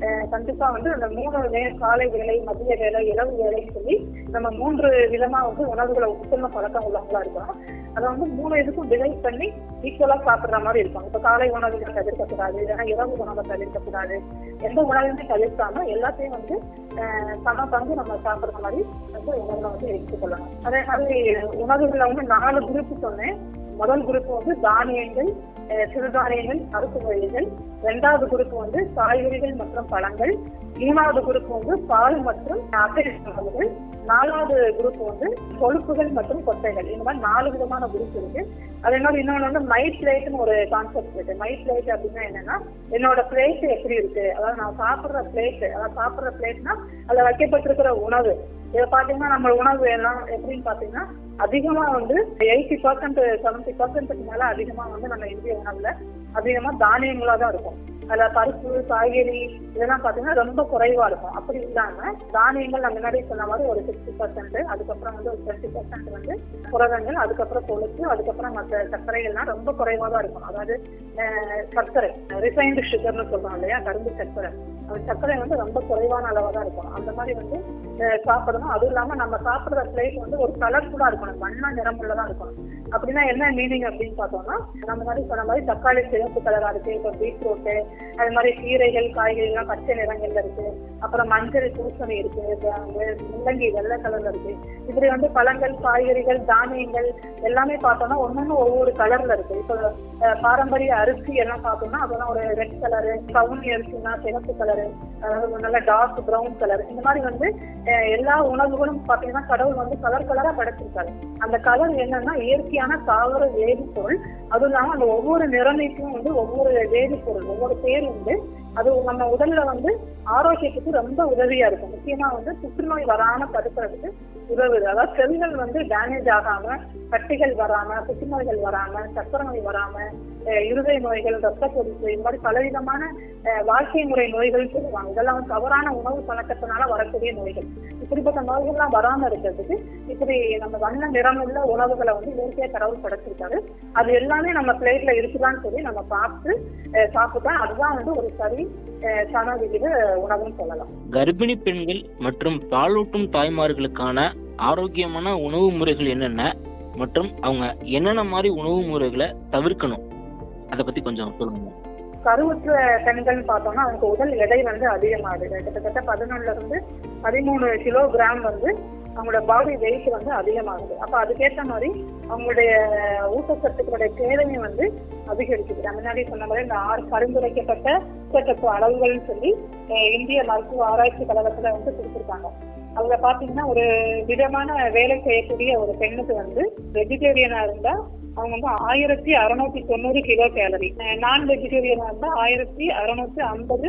அஹ், கண்டிப்பா வந்து அந்த மூணு நேரம் காலை வேலை மதிய வேலை இரவு வேலைன்னு சொல்லி நம்ம மூன்று விதமா வந்து உணவுகளை உட்கொள்ள பழக்கம் உள்ளவங்களா இருக்கணும் அதை வந்து மூணு இதுக்கும் டிவைட் பண்ணி ஈக்குவலா சாப்பிடுற மாதிரி இருக்கும் இப்ப காலை உணவுகளை தவிர்க்கக்கூடாது இல்லைன்னா இரவு உணவை தவிர்க்கக்கூடாது எந்த உணவையுமே தவிர்க்காம எல்லாத்தையும் வந்து அஹ், சம பங்கு நம்ம சாப்பிடுற மாதிரி வந்து உணவுல வந்து எடுத்துக்கொள்ளணும் அதே மாதிரி உணவுகளை வந்து நாலு குரூப் சொன்னேன் முதல் குரூப் வந்து தானியங்கள் அஹ், சிறுதானியங்கள் பருப்பு வகைகள் இரண்டாவது குரூப் வந்து காய்கறிகள் மற்றும் பழங்கள் மூணாவது குரூப் வந்து பால் மற்றும் அசைவ உணவுகள் நாலாவது குரூப் வந்து கொழுப்புகள் மற்றும் கொட்டைகள் இந்த மாதிரி நாலு விதமான குரூப் இருக்கு அதே மாதிரி இன்னொன்று வந்து மைட் பிளேட்னு ஒரு கான்செப்ட் இருக்கு மைட் பிளேட் அப்படின்னா என்னன்னா என்னோட பிளேட் எப்படி இருக்கு அதாவது நான் சாப்பிடுற பிளேட் அதாவது சாப்பிடுற பிளேட்னா அதுல வைக்கப்பட்டிருக்கிற உணவு இதை பாத்தீங்கன்னா நம்ம உணவு எல்லாம் எப்படின்னு பாத்தீங்கன்னா அதிகமா வந்து எயிட்டி பர்சன்ட் செவன்டி பர்சன்ட்டுக்கு மேல அதிகமா வந்து நம்ம இந்திய உணவுல அதிகமா தானியங்களா தான் இருக்கும் அதுல பருப்பு காய்கறி இதெல்லாம் பாத்தீங்கன்னா ரொம்ப குறைவா இருக்கும் அப்படி இல்லாம தானியங்கள் நான் முன்னாடி சொன்ன மாதிரி ஒரு சிக்ஸ்டி பர்சன்ட் அதுக்கப்புறம் வந்து ஒரு டுவெண்ட்டி பர்சன்ட் வந்து புரதங்கள் அதுக்கப்புறம் கொழுப்பு அதுக்கப்புறம் மற்ற சர்க்கரைகள்லாம் ரொம்ப குறைவா தான் இருக்கும் அதாவது அஹ், சர்க்கரை ரிஃபைன்டு சுகர்னு சொல்றோம் இல்லையா கரும்பு சர்க்கரை அந்த சர்க்கரை வந்து ரொம்ப குறைவான அளவா தான் இருக்கும் அந்த மாதிரி வந்து அஹ், சாப்பிடணும் அதுவும் இல்லாம நம்ம சாப்பிடுற பிளேட் வந்து ஒரு கலர்ஃபுல்லா இருக்கணும் வண்ண நிறமுள்ளதா இருக்கணும் அப்படின்னா என்ன மீனிங் அப்படின்னு பார்த்தோம்னா நம்ம மாதிரி சொன்ன மாதிரி தக்காளி சிவப்பு கலரா இருக்கு இப்போ பீட்ரூட்டு அது மாதிரி கீரைகள் காய்கறிலாம் பச்சை நிறங்கள்ல இருக்கு அப்புறம் மஞ்சள் பூசணி இருக்கு இப்ப வந்து முள்ளங்கி வெள்ளை கலர்ல இருக்கு இப்படி வந்து பழங்கள் காய்கறிகள் தானியங்கள் எல்லாமே பார்த்தோம்னா ஒன்னொன்னு ஒவ்வொரு கலர்ல இருக்கு இப்போ அஹ், பாரம்பரிய அரிசி எல்லாம் பார்த்தோம்னா அதெல்லாம் ஒரு ரெட் கலரு கவுனி அரிசினா சிவப்பு கலரு அதாவது நல்ல டார்க் ப்ரௌன் கலர் இந்த மாதிரி வந்து அஹ், எல்லா உணவுகளும் பார்த்தீங்கன்னா கடவுள் வந்து கலர் கலரா படைச்சிருக்காரு அந்த கலர் என்னன்னா இயற்கையான தாவர வேதிப்பொருள் அதுவும் இல்லாம அந்த ஒவ்வொரு நிறமைக்கும் வந்து ஒவ்வொரு வேதிப்பொருள் ஒவ்வொரு பேர் உண்டு அது நம்ம உடல்ல வந்து ஆரோக்கியத்துக்கு ரொம்ப உதவியா இருக்கும் முக்கியமா வந்து புற்றுநோய் வராம தடுக்கிறதுக்கு உதவுது அதாவது செல்கள் வந்து டேமேஜ் ஆகாம கட்டிகள் வராம புற்றுநோய்கள் வராம சக்கரை நோய் வராம அஹ் இருதய நோய்கள் ரத்த கொதிப்பு இந்த மாதிரி பலவிதமான அஹ் வாழ்க்கை முறை நோய்கள் சொல்லுவாங்க இதெல்லாம் வந்து தவறான உணவு பழக்கத்தினால வரக்கூடிய நோய்கள் இப்படிப்பட்ட நோய்கள்லாம் வராம இருக்கிறதுக்கு இப்படி நம்ம வண்ண நிறமுள்ள உணவுகளை வந்து இயற்கையா கடவுள் படைச்சிருக்காரு அது எல்லாமே நம்ம பிளேட்ல இருக்குதான்னு சொல்லி நம்ம பார்த்து அஹ் சாப்பிட்டா அதுதான் வந்து ஒரு சரி அஹ் சம விகித உணவுன்னு சொல்லலாம் கர்ப்பிணி பெண்கள் மற்றும் பாலூட்டும் தாய்மார்களுக்கான ஆரோக்கியமான உணவு முறைகள் என்னென்ன மற்றும் அவங்க என்னென்ன மாதிரி உணவு முறைகளை தவிர்க்கணும் அதை பத்தி கொஞ்சம் சொல்லுங்க கருவுற்ற பெண்கள் பார்த்தோம்னா அவங்க உடல் எடை வந்து அதிகமாகுது கிட்டத்தட்ட பதினொன்னுல இருந்து பதிமூணு கிலோகிராம் வந்து அவங்களோட பாடி வெயிட் வந்து அதிகமாகுது அப்ப அதுக்கேற்ற மாதிரி அவங்களுடைய ஊட்டச்சத்துக்களுடைய தேவையும் வந்து அதிகரிக்குது நான் முன்னாடி சொன்ன மாதிரி இந்த ஆறு பரிந்துரைக்கப்பட்ட ஊட்டச்சத்து அளவுகள்னு சொல்லி அஹ், இந்திய மருத்துவ ஆராய்ச்சி கழகத்துல வந்து கொடுத்திருக்காங்க அதுல பாத்தீங்கன்னா ஒரு விதமான வேலை செய்யக்கூடிய ஒரு பெண்ணுக்கு வந்து வெஜிடேரியனா இருந்தா அவங்க வந்து ஆயிரத்தி அறுநூத்தி தொண்ணூறு கிலோ கேலரி நான் வெஜிடேரியனா இருந்தா ஆயிரத்தி அறுநூத்தி ஐம்பது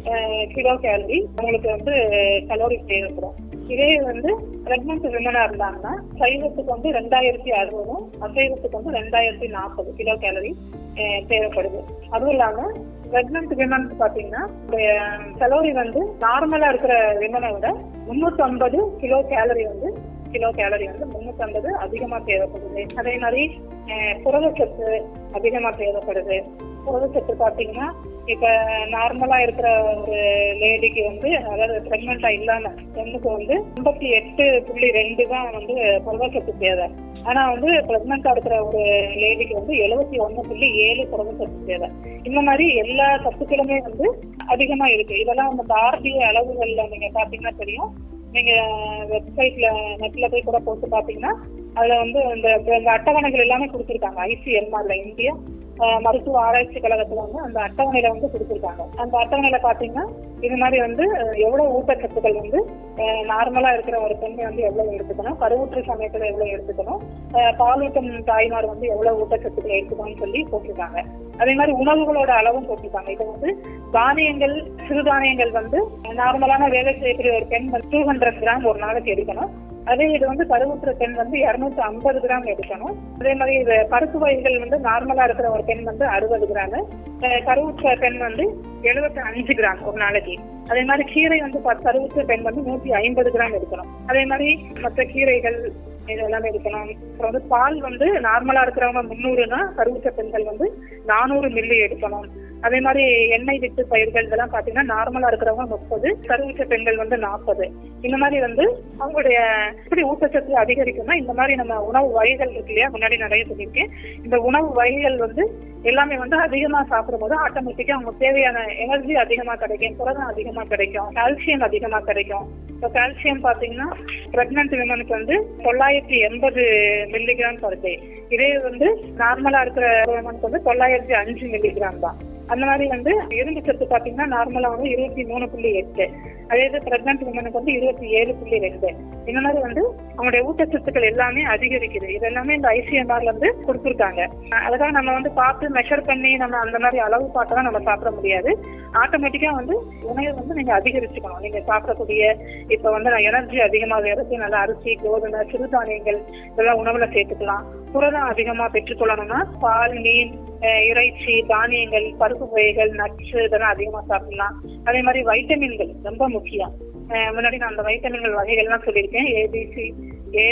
கிலோ கேலரி அவங்களுக்கு வந்து கலோரி தேவைப்படும் இதே வந்து பிரெக்னன்ட் விமனா இருந்தாங்கன்னா சைவத்துக்கு வந்து ரெண்டாயிரத்தி அறுபதும் அசைவத்துக்கு வந்து ரெண்டாயிரத்தி நாற்பது கிலோ கேலரி தேவைப்படுது அதுவும் இல்லாம பிரெக்னன்ட் விமனுக்கு பாத்தீங்கன்னா கலோரி வந்து நார்மலா இருக்கிற விமனை விட முன்னூத்தி ஐம்பது கிலோ கேலரி வந்து கிலோ கேலரி வந்து முன்னூத்தி ஐம்பது அதிகமா தேவைப்படுது அதே மாதிரி அஹ், புரதச்சத்து அதிகமா தேவைப்படுது புரதச்சத்து பாத்தீங்கன்னா இப்ப நார்மலா இருக்கிற ஒரு லேடிக்கு வந்து அதாவது பிரெக்னண்டா இல்லாம பெண்ணுக்கு வந்து ஐம்பத்தி எட்டு புள்ளி ரெண்டு தான் வந்து புரதச்சத்து தேவை ஆனா வந்து பிரெக்னண்டா இருக்கிற ஒரு லேடிக்கு வந்து எழுபத்தி ஒண்ணு புள்ளி ஏழு புரதச்சத்து தேவை இந்த மாதிரி எல்லா சத்துக்களுமே வந்து அதிகமா இருக்கு இதெல்லாம் அந்த பாரதிய அளவுகள்ல நீங்க பாத்தீங்கன்னா தெரியும் நீங்க வெப்சைட்ல நெட்ல போய் கூட போட்டு பாத்தீங்கன்னா அதுல வந்து இந்த இந்த அட்டவணைகள் எல்லாமே கொடுத்திருக்காங்க ஐசிஎம்ஆர்ல இந்திய அஹ், மருத்துவ ஆராய்ச்சி கழகத்துல வந்து அந்த அட்டவணையில வந்து கொடுத்திருக்காங்க அந்த அட்டவணையில பாத்தீங்கன்னா இது மாதிரி வந்து அஹ், எவ்வளவு ஊட்டச்சத்துக்கள் வந்து நார்மலா இருக்கிற ஒரு பெண் வந்து எவ்வளவு எடுத்துக்கணும் கருவுற்று சமயத்துல எவ்வளவு எடுத்துக்கணும் அஹ், பாலூட்டும் தாய்மார் வந்து எவ்வளவு ஊட்டச்சத்துக்களை எடுத்துக்கணும்னு சொல்லி போட்டிருக்காங்க அதே மாதிரி உணவுகளோட அளவும் போட்டிருக்காங்க இது வந்து தானியங்கள் சிறுதானியங்கள் வந்து நார்மலான வேலை செய்யக்கூடிய ஒரு பெண் வந்து டூ ஹண்ட்ரட் கிராம் ஒரு நாளைக்கு எடுக்கணும் அதே இது வந்து கருவுற்ற பெண் வந்து இருநூத்தி ஐம்பது கிராம் எடுக்கணும் அதே மாதிரி இது பருப்பு வகைகள் வந்து நார்மலா இருக்கிற ஒரு பெண் வந்து அறுபது கிராம் கருவுற்ற பெண் வந்து எழுபத்தி அஞ்சு கிராம் ஒரு நாளைக்கு அதே மாதிரி கீரை வந்து ப- கருவுற்ற பெண் வந்து நூத்தி ஐம்பது கிராம் எடுக்கணும் அதே மாதிரி மற்ற கீரைகள் இது எல்லாமே எடுக்கணும் அப்புறம் வந்து பால் வந்து நார்மலா இருக்கிறவங்க முந்நூறுனா கருவுற்ற பெண்கள் வந்து நானூறு மில்லி எடுக்கணும் அதே மாதிரி எண்ணெய் வித்து பயிர்கள் இதெல்லாம் பாத்தீங்கன்னா நார்மலா இருக்கிறவங்க முப்பது கருவுற்ற பெண்கள் வந்து நாற்பது இந்த மாதிரி வந்து அவங்களுடைய எப்படி ஊட்டச்சத்து அதிகரிக்கும்னா இந்த மாதிரி நம்ம உணவு வகைகள் இருக்கு இல்லையா முன்னாடி நிறைய சொல்லியிருக்கேன் இந்த உணவு வகைகள் வந்து எல்லாமே வந்து அதிகமா சாப்பிடும்போது ஆட்டோமேட்டிக்கா அவங்களுக்கு தேவையான எனர்ஜி அதிகமா கிடைக்கும் புரதம் அதிகமா கிடைக்கும் கால்சியம் அதிகமா கிடைக்கும் இப்போ கால்சியம் பாத்தீங்கன்னா பிரெக்னன்ட் விமனுக்கு வந்து தொள்ளாயிரத்தி எண்பது மில்லிகிராம் பர் டே இதே வந்து நார்மலா இருக்கிற விமனுக்கு வந்து தொள்ளாயிரத்தி அஞ்சு மில்லிகிராம் தான் அந்த மாதிரி வந்து இரும்பு சத்து பாத்தீங்கன்னா நார்மலா வந்து இருபத்தி மூணு புள்ளி எட்டு அதே இது பிரெக்னன்ட் உமனுக்கு வந்து இருபத்தி ஏழு புள்ளி ரெண்டு இந்த மாதிரி வந்து அவங்களுடைய ஊட்டச்சத்துக்கள் எல்லாமே அதிகரிக்குது இது எல்லாமே இந்த ஐசிஎம்ஆர்ல இருந்து கொடுத்துருக்காங்க அதுக்காக நம்ம வந்து பார்த்து மெஷர் பண்ணி நம்ம அந்த மாதிரி அளவு பார்த்தா நம்ம சாப்பிட முடியாது ஆட்டோமேட்டிக்கா வந்து உணவை வந்து நீங்க அதிகரிச்சுக்கணும் நீங்க சாப்பிடக்கூடிய இப்ப வந்து எனர்ஜி அதிகமா வேறதுக்கு நல்ல அரிசி கோதுமை சிறுதானியங்கள் இதெல்லாம் உணவுல சேர்த்துக்கலாம் புரதம் அதிகமா பெற்றுக்கொள்ளணும்னா பால் மீன் அஹ் இறைச்சி தானியங்கள் பருப்பு வகைகள் நட்ஸ் இதெல்லாம் அதிகமா சாப்பிடலாம் அதே மாதிரி வைட்டமின்கள் ரொம்ப முக்கியம் அஹ் முன்னாடி நான் அந்த வைட்டமின்கள் வகைகள்லாம் சொல்லியிருக்கேன் ஏபிசி ஏ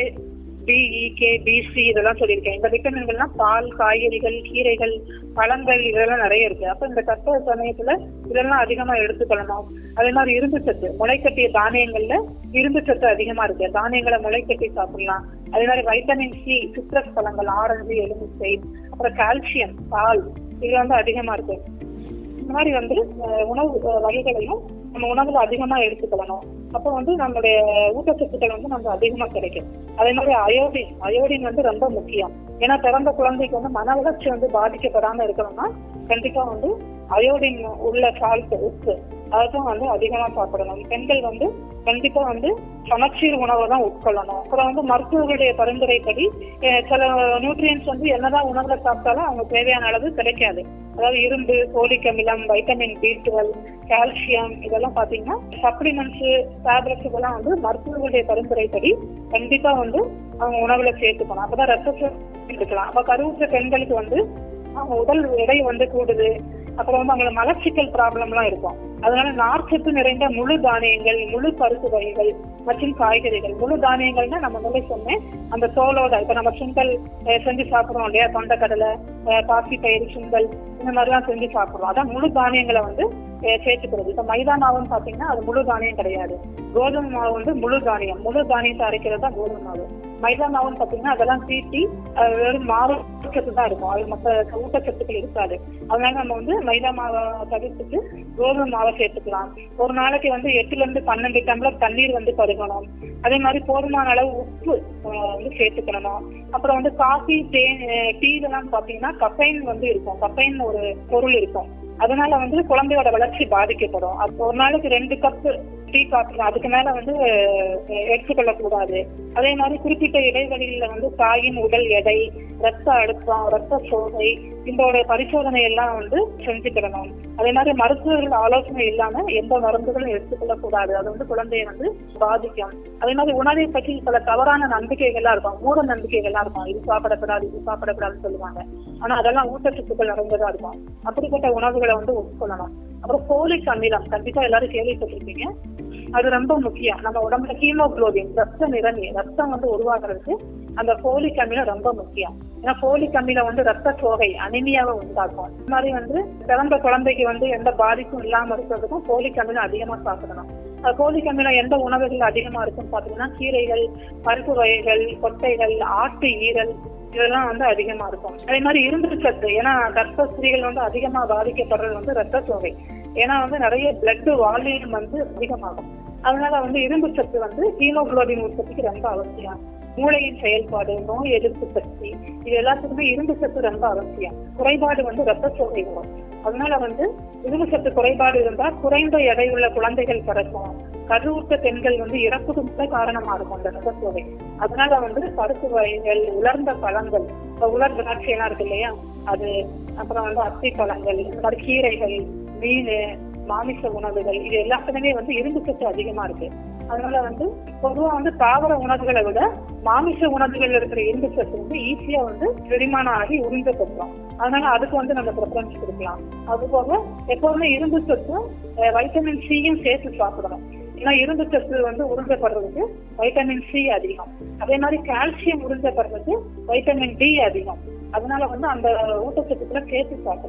டிஇகே பிசி இதெல்லாம் சொல்லியிருக்கேன் இந்த விட்டமின்கள்லாம் பால் காய்கறிகள் கீரைகள் பழங்கள் இதெல்லாம் நிறைய இருக்கு அப்ப இந்த கற்ப சமயத்துல இதெல்லாம் அதிகமா எடுத்துக்கொள்ளணும் அதே மாதிரி இரும்பு சத்து முளைக்கட்டிய தானியங்கள்ல இரும்பு சத்து அதிகமா இருக்கு தானியங்களை முளைக்கட்டி சாப்பிடலாம் அதே மாதிரி வைட்டமின் சி சிட்ரஸ் பழங்கள் ஆரஞ்சு எலுமிச்சை அப்புறம் கால்சியம் பால் இது வந்து அதிகமா இருக்கு இந்த மாதிரி வந்து அஹ், உணவு அஹ், வகைகளையும் நம்ம உணவுல அதிகமா எடுத்துக்கொள்ளணும் அப்போ வந்து நம்மளுடைய ஊட்டச்சத்துக்கள் வந்து நமக்கு அதிகமா கிடைக்கும் அதே மாதிரி அயோடின் அயோடின் வந்து ரொம்ப முக்கியம் ஏன்னா பிறந்த குழந்தைக்கு வந்து மன வளர்ச்சி வந்து பாதிக்கப்படாம இருக்கணும்னா கண்டிப்பா வந்து அயோடின் உள்ள சால்ட் உப்பு அதுதான் வந்து அதிகமா சாப்பிடணும் பெண்கள் வந்து கண்டிப்பா வந்து சமச்சீர் உணவை தான் உட்கொள்ளணும் அப்புறம் வந்து மருத்துவர்களுடைய பரிந்துரைப்படி அஹ், சில நியூட்ரியன்ஸ் வந்து என்னதான் உணவுல சாப்பிட்டாலும் அவங்க தேவையான அளவு கிடைக்காது அதாவது இரும்பு போலிக் அமிலம் வைட்டமின் பி டுவெல் கால்சியம் இதெல்லாம் பாத்தீங்கன்னா சப்ளிமெண்ட்ஸ் டேப்லெட்ஸ் இதெல்லாம் வந்து மருத்துவர்களுடைய பரிந்துரைப்படி கண்டிப்பா வந்து அவங்க உணவுல சேர்த்துக்கணும் அப்பதான் ரத்த சோகை எடுக்கலாம் அப்ப கருவுற்ற பெண்களுக்கு வந்து அவங்க உடல் எடை வந்து கூடுது அப்புறம் வந்து அவங்களுக்கு மலச்சிக்கல் ப்ராப்ளம்லாம் இருக்கும் அதனால நார்ச்சத்து நிறைந்த முழு தானியங்கள் முழு பருப்பு வகைகள் மற்றும் காய்கறிகள் முழு தானியங்கள்னா நம்ம முதல்ல சொன்னேன் அந்த தோலோட இப்ப நம்ம சுண்டல் அஹ், செஞ்சு சாப்பிடுறோம் இல்லையா தொண்டைக்கடலை அஹ், பாசி பயிறு சுண்டல் இந்த மாதிரிலாம் செஞ்சு சாப்பிடுறோம் அதான் முழு தானியங்களை வந்து அஹ், சேர்த்துக்கிறது இப்ப மைதா மாவுன்னு பாத்தீங்கன்னா அது முழு தானியம் கிடையாது கோதுமை மாவு வந்து முழு தானியம் முழு தானியத்தை அரைக்கிறது தான் கோதுமை மாவு மைதா மாவுன்னு பாத்தீங்கன்னா அதெல்லாம் தீட்டி அது வெறும் மாவு ஊட்டச்சத்து தான் இருக்கும் அது மற்ற ஊட்டச்சத்துக்கள் இருக்காது அதனால நம்ம வந்து மைதா மாவை தவிர்த்துட்டு கோதுமை மாவை சேர்த்துக்கலாம் ஒரு நாளைக்கு வந்து எட்டுல இருந்து பன்னெண்டு டம்ளர் தண்ணீர் வந்து பருகணும் அதே மாதிரி போதுமான அளவு உப்பு அஹ், வந்து சேர்த்துக்கணும் அப்புறம் வந்து காஃபி தேன் டீ இதெல்லாம் பாத்தீங்கன்னா கஃபைன் வந்து இருக்கும் கஃபைன் ஒரு பொருள் இருக்கும் அதனால வந்து குழந்தையோட வளர்ச்சி பாதிக்கப்படும் அப்போ ஒரு நாளைக்கு ரெண்டு கப் டீ காஃபி அதுக்கு மேல வந்து அஹ், எடுத்துக்கொள்ள கூடாது அதே மாதிரி குறிப்பிட்ட இடைவெளியில வந்து தாயின் உடல் எடை ரத்த அழுத்தம் ரத்த சோகை இதோட பரிசோதனை எல்லாம் வந்து செஞ்சுக்கிடணும் அதே மாதிரி மருத்துவர்கள் ஆலோசனை இல்லாம எந்த மருந்துகளும் எடுத்துக்கொள்ள கூடாது அது வந்து குழந்தையை வந்து பாதிக்கும் அதே மாதிரி உணவை பற்றி பல தவறான நம்பிக்கைகள்லாம் இருக்கும் மூட நம்பிக்கைகள்லாம் இருக்கும் இது சாப்பிடக்கூடாது இது சாப்பிடக்கூடாதுன்னு சொல்லுவாங்க ஆனா அதெல்லாம் ஊட்டச்சத்துக்கள் நிறைந்ததா இருக்கும் அப்படிப்பட்ட உணவுகளை வந்து உட்கொள்ளணும் அப்புறம் போலிக் அமிலம் கண்டிப்பா எல்லாரும் கேள்விப்பட்டிருப்பீங்க அது ரொம்ப முக்கியம் நம்ம உடம்புல ஹீமோகுளோபின் ரத்த நிறமி ரத்தம் வந்து உருவாக்குறதுக்கு அந்த போலிக் அமிலம் ரொம்ப முக்கியம் ஏன்னா போலிக் அமிலம் வந்து ரத்த சோகை அனிமியாவை உண்டாக்கும் இந்த மாதிரி வந்து பிறந்த குழந்தைக்கு வந்து எந்த பாதிப்பும் இல்லாம இருக்கிறதுக்கும் போலிக் அமிலம் அதிகமா சாப்பிடணும் அது போலிக் அமிலம் எந்த உணவுகள் அதிகமா இருக்குன்னு பாத்தீங்கன்னா கீரைகள் பருப்பு வகைகள் கொட்டைகள் ஆட்டு ஈரல் இதெல்லாம் வந்து அதிகமா இருக்கும் அதே மாதிரி இரும்பு சத்து ஏன்னா கர்ப்ப ஸ்திரீகள் வந்து அதிகமா பாதிக்கப்படுறது வந்து ரத்த சோகை ஏன்னா வந்து நிறைய பிளட் வால்யூம் வந்து அதிகமாகும் அதனால வந்து இரும்பு சத்து வந்து ஹீமோகுளோபின் உற்பத்திக்கு ரொம்ப அவசியம் மூளையின் செயல்பாடு நோய் எதிர்ப்பு சக்தி இது எல்லாத்துக்குமே இரும்பு சத்து ரொம்ப அவசியம் குறைபாடு வந்து ரத்த சோகை வரும் அதனால வந்து இரும்பு சத்து குறைபாடு இருந்தா குறைந்த எடையுள்ள குழந்தைகள் பிறக்கும் கருவுற்ற பெண்கள் வந்து இறப்புக்கு கூட காரணமா இருக்கும் அந்த ரத்த சோகை அதனால வந்து பருப்பு வகைகள் உலர்ந்த பழங்கள் இப்ப உலர் திராட்சை எல்லாம் இருக்கு இல்லையா அது அப்புறம் வந்து அத்தி பழங்கள் இந்த மாதிரி கீரைகள் மீன் மாமிச உணவுகள் இது எல்லாத்துலயுமே வந்து இரும்பு சத்து அதிகமா இருக்கு அதனால வந்து பொதுவா வந்து தாவர உணவுகளை விட மாமிச உணவுகள்ல இருக்கிற இரும்பு சத்து வந்து ஈஸியா வந்து செரிமானம் ஆகி உறிஞ்சப்படும் அதனால அதுக்கு வந்து நம்ம ப்ரிஃபரன்ஸ் கொடுக்கலாம் அது போக எப்போதுமே இரும்பு சத்தும் அஹ், வைட்டமின் சியும் சேர்த்து சாப்பிடணும் ஏன்னா இரும்பு சத்து வந்து உறிஞ்சப்படுறதுக்கு வைட்டமின் சி அதிகம் அதே மாதிரி கால்சியம் உறிஞ்சப்படுறதுக்கு வைட்டமின் டி அதிகம் அதனால வந்து அந்த ஊட்டச்சத்துக்களை சேர்த்து சாப்பிடணும்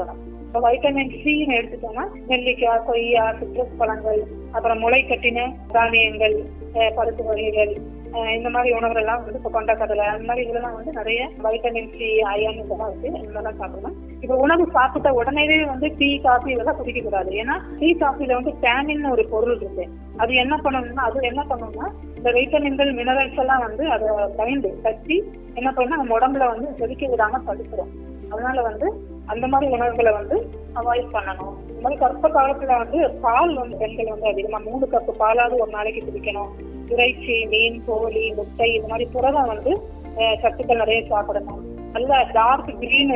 இப்போ வைட்டமின் சின்னு எடுத்துட்டோம்னா நெல்லிக்காய் கொய்யா சிட்ரஸ் பழங்கள் அப்புறம் முளை கட்டின தானியங்கள் அஹ் பருப்பு வகைகள் அஹ் இந்த மாதிரி உணவுகள் எல்லாம் வந்து இப்போ கொண்டக்கடலை அந்த மாதிரி இதெல்லாம் வந்து நிறைய வைட்டமின் சி அயன் இதெல்லாம் இருக்கு இந்த மாதிரிலாம் சாப்பிடலாம் இப்போ உணவு சாப்பிட்ட உடனேவே வந்து டீ காஃபி இதெல்லாம் குடிக்க கூடாது ஏன்னா டீ காஃபில வந்து டேனின் ஒரு பொருள் இருக்கு அது என்ன பண்ணணும்னா அது என்ன பண்ணணும்னா இந்த வைட்டமின்கள் மினரல்ஸ் எல்லாம் வந்து அதை பயந்து கட்டி என்ன பண்ணா நம்ம உடம்புல வந்து செதுக்க விடாம தடுக்கிறோம் அதனால வந்து அந்த மாதிரி உணவுகளை வந்து அவாய்ட் பண்ணணும் இந்த மாதிரி கர்ப்ப காலத்துல வந்து பால் வந்து பெண்கள் வந்து அதிகமா மூணு கப்பு பாலாவது ஒரு நாளைக்கு குடிக்கணும் இறைச்சி மீன் கோழி முட்டை இது மாதிரி புரதம் வந்து அஹ், சத்துக்கள் நிறைய சாப்பிடணும் நல்ல டார்க் கிரீன்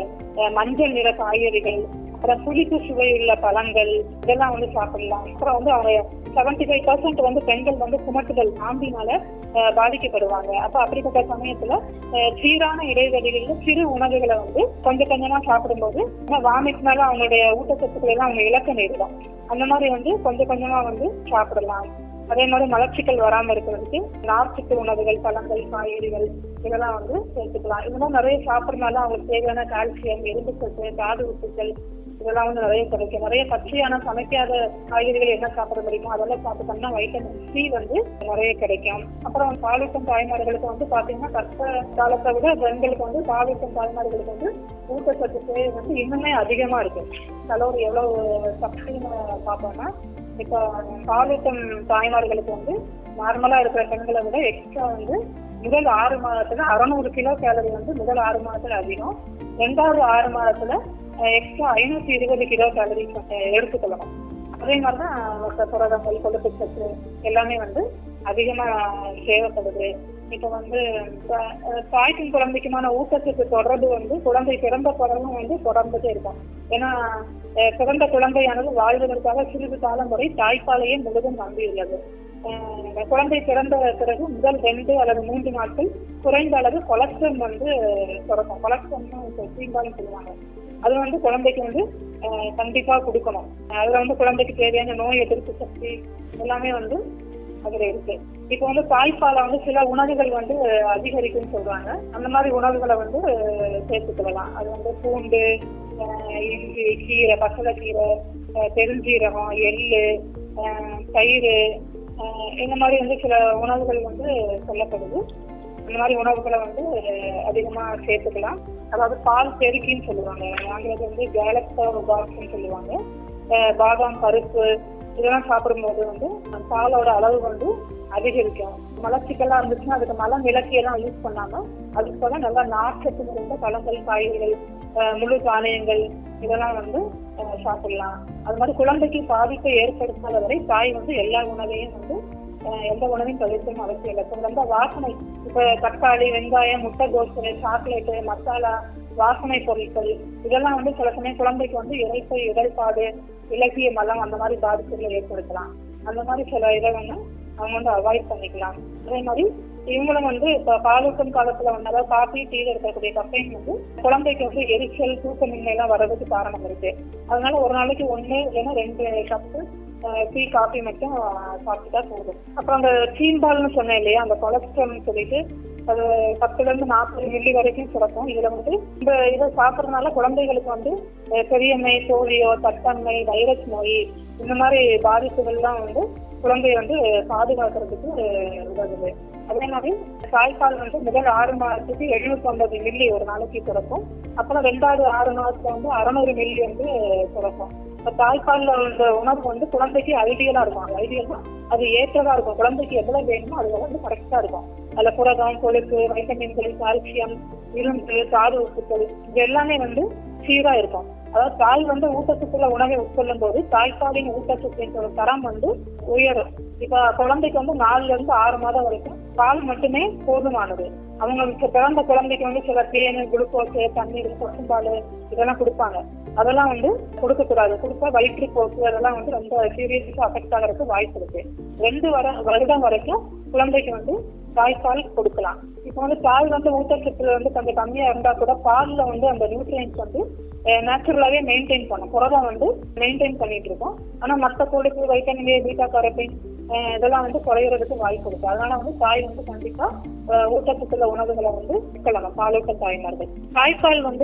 மஞ்சள் நிற காய்கறிகள் அப்புறம் புளிப்பு சுவையுள்ள பழங்கள் இதெல்லாம் வந்து சாப்பிடலாம் அப்புறம் வந்து அவங்க செவன்டி ஃபைவ் பர்சன்ட் வந்து பெண்கள் வந்து சுமட்டுதல் ஆம்பினால அஹ், பாதிக்கப்படுவாங்க அப்ப அப்படிப்பட்ட சமயத்துல அஹ், சீரான இடைவெளிகளில் சிறு உணவுகளை வந்து கொஞ்சம் கொஞ்சமா சாப்பிடும்போது வாமிட்னால அவங்களுடைய ஊட்டச்சத்துக்களை எல்லாம் அவங்க இழக்க நேரிடும் அந்த மாதிரி வந்து கொஞ்சம் கொஞ்சமா வந்து சாப்பிடலாம் அதே மாதிரி மலச்சிக்கல் வராம இருக்கிறதுக்கு நார்ச்சத்து உணவுகள் பழங்கள் காய்கறிகள் இதெல்லாம் வந்து சேர்த்துக்கலாம் இதெல்லாம் நிறைய சாப்பிட்றதுனால அவங்களுக்கு தேவையான கால்சியம் இரும்பு சத்து தாது உப்புக்கள் இதெல்லாம் வந்து நிறைய கிடைக்கும் நிறைய பச்சையான சமைக்காத காய்கறிகள் என்ன சாப்பிட முடியுமோ அதெல்லாம் சாப்பிட்டோம்னா வைட்டமின் சி வந்து நிறைய கிடைக்கும் அப்புறம் பாலூட்டும் தாய்மார்களுக்கு வந்து பாத்தீங்கன்னா கற்ப காலத்தை விட பெண்களுக்கு வந்து பாலூட்டும் தாய்மார்களுக்கு வந்து ஊட்டச்சத்து தேவை வந்து இன்னுமே அதிகமா இருக்கு கலோரி எவ்வளவு சக்தின்னு பார்ப்போம்னா இப்போ பாலூட்டும் தாய்மார்களுக்கு வந்து நார்மலா இருக்கிற பெண்களை விட எக்ஸ்ட்ரா வந்து முதல் ஆறு மாதத்துல அறுநூறு கிலோ கேலரி வந்து முதல் ஆறு மாதத்துல அதிகம் ரெண்டாவது ஆறு மாதத்துல எக்ஸ்ட்ரா ஐநூத்தி இருபது கிலோ கேலரி எடுத்துக்கொள்ளணும் அதே மாதிரிதான் மற்ற புரதங்கள் கொழுப்பு சத்து எல்லாமே வந்து அதிகமா தேவைப்படுது இப்ப வந்து த- அஹ் தாய்க்கும் குழந்தைக்குமான ஊட்டச்சத்து தொடர்பு வந்து குழந்தை பிறந்த பிறகும் வந்து தொடர்ந்துட்டே இருக்கும் ஏன்னா அஹ் பிறந்த குழந்தையானது வாழ்வதற்காக சிறிது காலம் வரை தாய்ப்பாலையே முழுதும் நம்பியுள்ளது அஹ் இந்த குழந்தை பிறந்த பிறகு முதல் ரெண்டு அல்லது மூன்று நாட்கள் குறைந்த அளவு கொலஸ்ட்ரம் வந்து சுரக்கும் கொலஸ்ட்ரம்னு தீம்பாலும் சொல்லுவாங்க அது வந்து குழந்தைக்கு வந்து அஹ், கண்டிப்பா கொடுக்கணும் அதுல வந்து குழந்தைக்கு தேவையான நோய் எதிர்ப்பு சக்தி எல்லாமே வந்து அதுல இருக்கு இப்போ வந்து தாய்ப்பாலை வந்து சில உணவுகள் வந்து அதிகரிக்கும்னு சொல்றாங்க அந்த மாதிரி உணவுகளை வந்து அஹ், சேர்த்துக்கலாம் அது வந்து பூண்டு அஹ், இஞ்சி கீரை பசலைக்கீரை அஹ், பெருஞ்சீரகம் எள்ளு அஹ், தயிர் அஹ், இந்த மாதிரி வந்து சில உணவுகள் வந்து சொல்லப்படுது இந்த மாதிரி உணவுகளை வந்து அஹ், அதிகமா சேர்த்துக்கலாம் அதாவது பால் பெருக்கின்னு சொல்லுவாங்க ஆங்கிலத்தில் வந்து கேலக்டா ருபாக்ஸ்ன்னு சொல்லுவாங்க அஹ், பாதாம் பருப்பு இதெல்லாம் சாப்பிடும்போது வந்து அந்த பாலோட அளவு வந்து அதிகரிக்கும் மலச்சிக்கல்லாம் இருந்துச்சுன்னா அதுக்கு மலம் விளக்கி எல்லாம் யூஸ் பண்ணாம அதுக்கு போல நல்லா நார்ச்சத்து நிறைந்த பழங்கள் காய்கறிகள் அஹ், முழு தானியங்கள் இதெல்லாம் வந்து அஹ், சாப்பிடலாம் அது மாதிரி குழந்தைக்கு பாதிப்பை ஏற்படுத்தாத வரை தாய் வந்து எல்லா உணவையும் வந்து அஹ், எந்த உணவையும் தவிர்க்கணும் அவசியம் இல்லை இப்போ ரொம்ப வாசனை இப்ப தக்காளி வெங்காயம் முட்டை கோசு சாக்லேட்டு மசாலா வாசனை பொருட்கள் இதெல்லாம் வந்து சில சமயம் குழந்தைக்கு வந்து இறைப்பை இடர்பாடு இலக்கிய மலம் அந்த மாதிரி பாதிப்புகளை ஏற்படுத்தலாம் அந்த மாதிரி சில இதை வந்து அவங்க வந்து அவாய்ட் பண்ணிக்கலாம் அதே மாதிரி இவங்களும் வந்து இப்ப பாலூட்டும் காலத்துல வந்து அதாவது காஃபி டீல இருக்கக்கூடிய கஃபைன் வந்து குழந்தைக்கு வந்து எரிச்சல் தூக்கமின்மை எல்லாம் வர்றதுக்கு காரணம் இருக்கு அதனால ஒரு நாளைக்கு ஒண்ணு இல்லைன்னா ரெண்டு கப்பு டீ காஃபி மட்டும் சாப்பிட்டுட்டா போதும் அப்புறம் அந்த சீம்பால்னு சொன்னேன் இல்லையா அந்த கொலஸ்ட்ரால்னு சொல்லிட்டு அது பத்துல இருந்து நாற்பது மில்லி வரைக்கும் சுரக்கும் இதுல வந்து இந்த இதை சாப்பிட்றதுனால குழந்தைகளுக்கு வந்து அஹ், பெரியம்மை போலியோ தட்டம்மை வைரஸ் நோய் இந்த மாதிரி பாதிப்புகள்லாம் வந்து குழந்தைய வந்து பாதுகாக்கிறதுக்கு அஹ், உதவுது அதே மாதிரி தாய்ப்பால் வந்து முதல் ஆறு மாதத்துக்கு எழுநூத்தி ஐம்பது மில்லி ஒரு நாளைக்கு சுரக்கும் அப்புறம் ரெண்டாவது ஆறு மாதத்துல வந்து அறுநூறு மில்லி வந்து சுரக்கும் இப்ப தாய்ப்பால்ல உள்ள உணவு வந்து குழந்தைக்கு ஐடியலா இருக்கும் ஐடியல்னா அது ஏற்றதா இருக்கும் குழந்தைக்கு எவ்வளவு வேணுமோ அது வந்து கரெக்டா இருக்கும் அதுல புரதம் கொழுப்பு வைட்டமின்கள் கால்சியம் இரும்பு தாது உப்புக்கள் இது எல்லாமே வந்து சீரா இருக்கும் அதாவது தாய் வந்து ஊட்டச்சத்துள்ள உணவை உட்கொள்ளும் போது தாய்ப்பாலின் ஊட்டச்சத்தின் தரம் வந்து உயரும் இப்ப குழந்தைக்கு வந்து நாலுல இருந்து ஆறு மாதம் வரைக்கும் பால் மட்டுமே போதுமானது அவங்களுக்கு பிறந்த குழந்தைக்கு வந்து சில தேன் குளுக்கோஸ் தண்ணீர் பசும்பால் இதெல்லாம் கொடுப்பாங்க அதெல்லாம் வந்து கொடுக்க கூடாது கொடுத்தா வயிற்றுப்போக்கு அதெல்லாம் வந்து ரொம்ப சீரியஸா அஃபெக்ட் ஆகிறதுக்கு வாய்ப்பு இருக்கு ரெண்டு வர வருடம் வரைக்கும் குழந்தைக்கு வந்து தாய்ப்பால் கொடுக்கலாம் இப்போ வந்து தாய் வந்து ஊட்டச்சத்துல வந்து கொஞ்சம் கம்மியா இருந்தா கூட பால்ல வந்து அந்த நியூட்ரியன்ஸ் வந்து நேச்சுரலாவே மெயின்டைன் பண்ணும் புரதம் வந்து மெயின்டைன் பண்ணிட்டு இருக்கோம் ஆனா மற்ற கொழுப்பு வைட்டமின் ஏ பீட்டா கரப்பின் இதெல்லாம் வந்து குறையறதுக்கு வாய்ப்பு இருக்கு அதனால வந்து தாய் வந்து கண்டிப்பா அஹ், ஊட்டச்சத்துள்ள உணவுகளை வந்து உட்கொள்ளணும் பாலூட்ட தாய்மார்கள் தாய்ப்பால் வந்து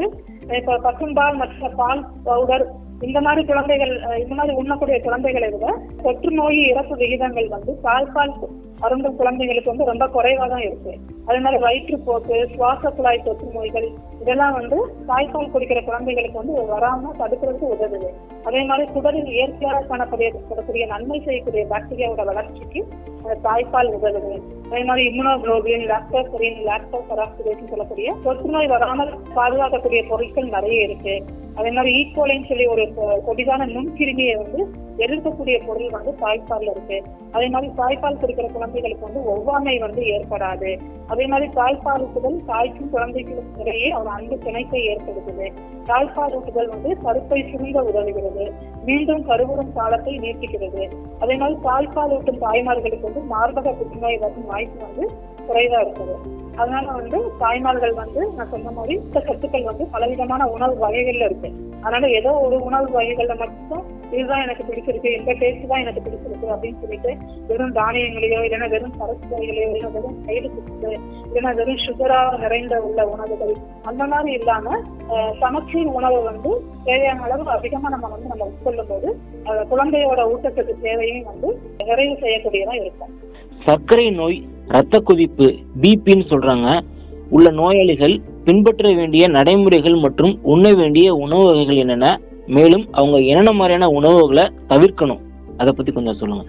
இப்ப பசும்பால் மற்ற பால் பவுடர் இந்த மாதிரி குழந்தைகள் அஹ், இந்த மாதிரி உண்ணக்கூடிய குழந்தைகளை விட தொற்று நோய் இறப்பு விகிதங்கள் வந்து தாய்ப்பால் அருந்தும் குழந்தைகளுக்கு வந்து ரொம்ப குறைவா தான் இருக்கு அதே மாதிரி வயிற்றுப்போக்கு சுவாச குழாய் தொற்று நோய்கள் இதெல்லாம் வந்து தாய்ப்பால் குடிக்கிற குழந்தைகளுக்கு வந்து வராம தடுக்கிறதுக்கு உதவுது அதே மாதிரி குடலில் இயற்கையாக காணப்படக்கூடிய நன்மை செய்யக்கூடிய பாக்டீரியாவோட வளர்ச்சிக்கு அந்த தாய்ப்பால் உதவுது அதே மாதிரி இம்யூனோகுளோபின் லாக்டோசரின் லாக்டோபராக்சிடேஷன் சொல்லக்கூடிய தொற்று நோய் வராமல் பாதுகாக்கக்கூடிய பொருட்கள் நிறைய இருக்கு அதே மாதிரி ஈக்குவலைன்னு சொல்லி ஒரு கொ- கொடிதான நுண்கிருமியை வந்து எதிர்க்கக்கூடிய பொருள் வந்து தாய்ப்பால்ல இருக்கு அதே மாதிரி தாய்ப்பால் குடிக்கிற குழந்தைகளுக்கு வந்து ஒவ்வாமை வந்து ஏற்படாது அதே மாதிரி தாய்ப்பால் ஊட்டுதல் தாய்க்கும் குழந்தைக்கும் இடையே ஒரு அன்பு பிணைப்பை ஏற்படுத்துது தாய்ப்பால் ஊட்டுதல் வந்து கருப்பை சுருங்க உதவுகிறது மீண்டும் கருவுறும் காலத்தை நீட்டிக்கிறது அதே மாதிரி தாய்ப்பால் ஊட்டும் தாய்மார்களுக்கு வந்து மார்பக புற்றுநோய் வரும் வாய்ப்பு வந்து குறைவா இருக்குது அதனால வந்து தாய்மார்கள் வந்து நான் சொன்ன மாதிரி இந்த சத்துக்கள் வந்து பலவிதமான உணவு வகைகள்ல இருக்கு அதனால ஏதோ ஒரு உணவு வகைகள்ல மட்டும் இதுதான் எனக்கு பிடிச்சிருக்கு இந்த டேஸ்ட் தான் எனக்கு பிடிச்சிருக்கு அப்படின்னு சொல்லிட்டு வெறும் தானியங்களையோ இல்லைன்னா வெறும் சரக்கு வகைகளையோ இல்லைன்னா வெறும் சைடு ஃபுட்ஸ் இல்லைன்னா வெறும் சுகரா நிறைந்த உள்ள உணவுகள் அந்த மாதிரி இல்லாம அஹ், சமச்சீர் உணவை வந்து தேவையான அளவு அதிகமா நம்ம வந்து நம்ம உட்கொள்ளும் போது அஹ், குழந்தையோட ஊட்டச்சத்து தேவையும் வந்து நிறைவு செய்யக்கூடியதா இருக்கும் சர்க்கரை நோய் இரத்த கொதிப்பு பிபின்னு சொல்றாங்க உள்ள நோயாளிகள் பின்பற்ற வேண்டிய நடைமுறைகள் மற்றும் உண்ண வேண்டிய உணவு வகைகள் என்னென்ன மேலும் அவங்க என்னென்ன மாதிரியான உணவுகளை தவிர்க்கணும் அதை பத்தி கொஞ்சம் சொல்லுங்க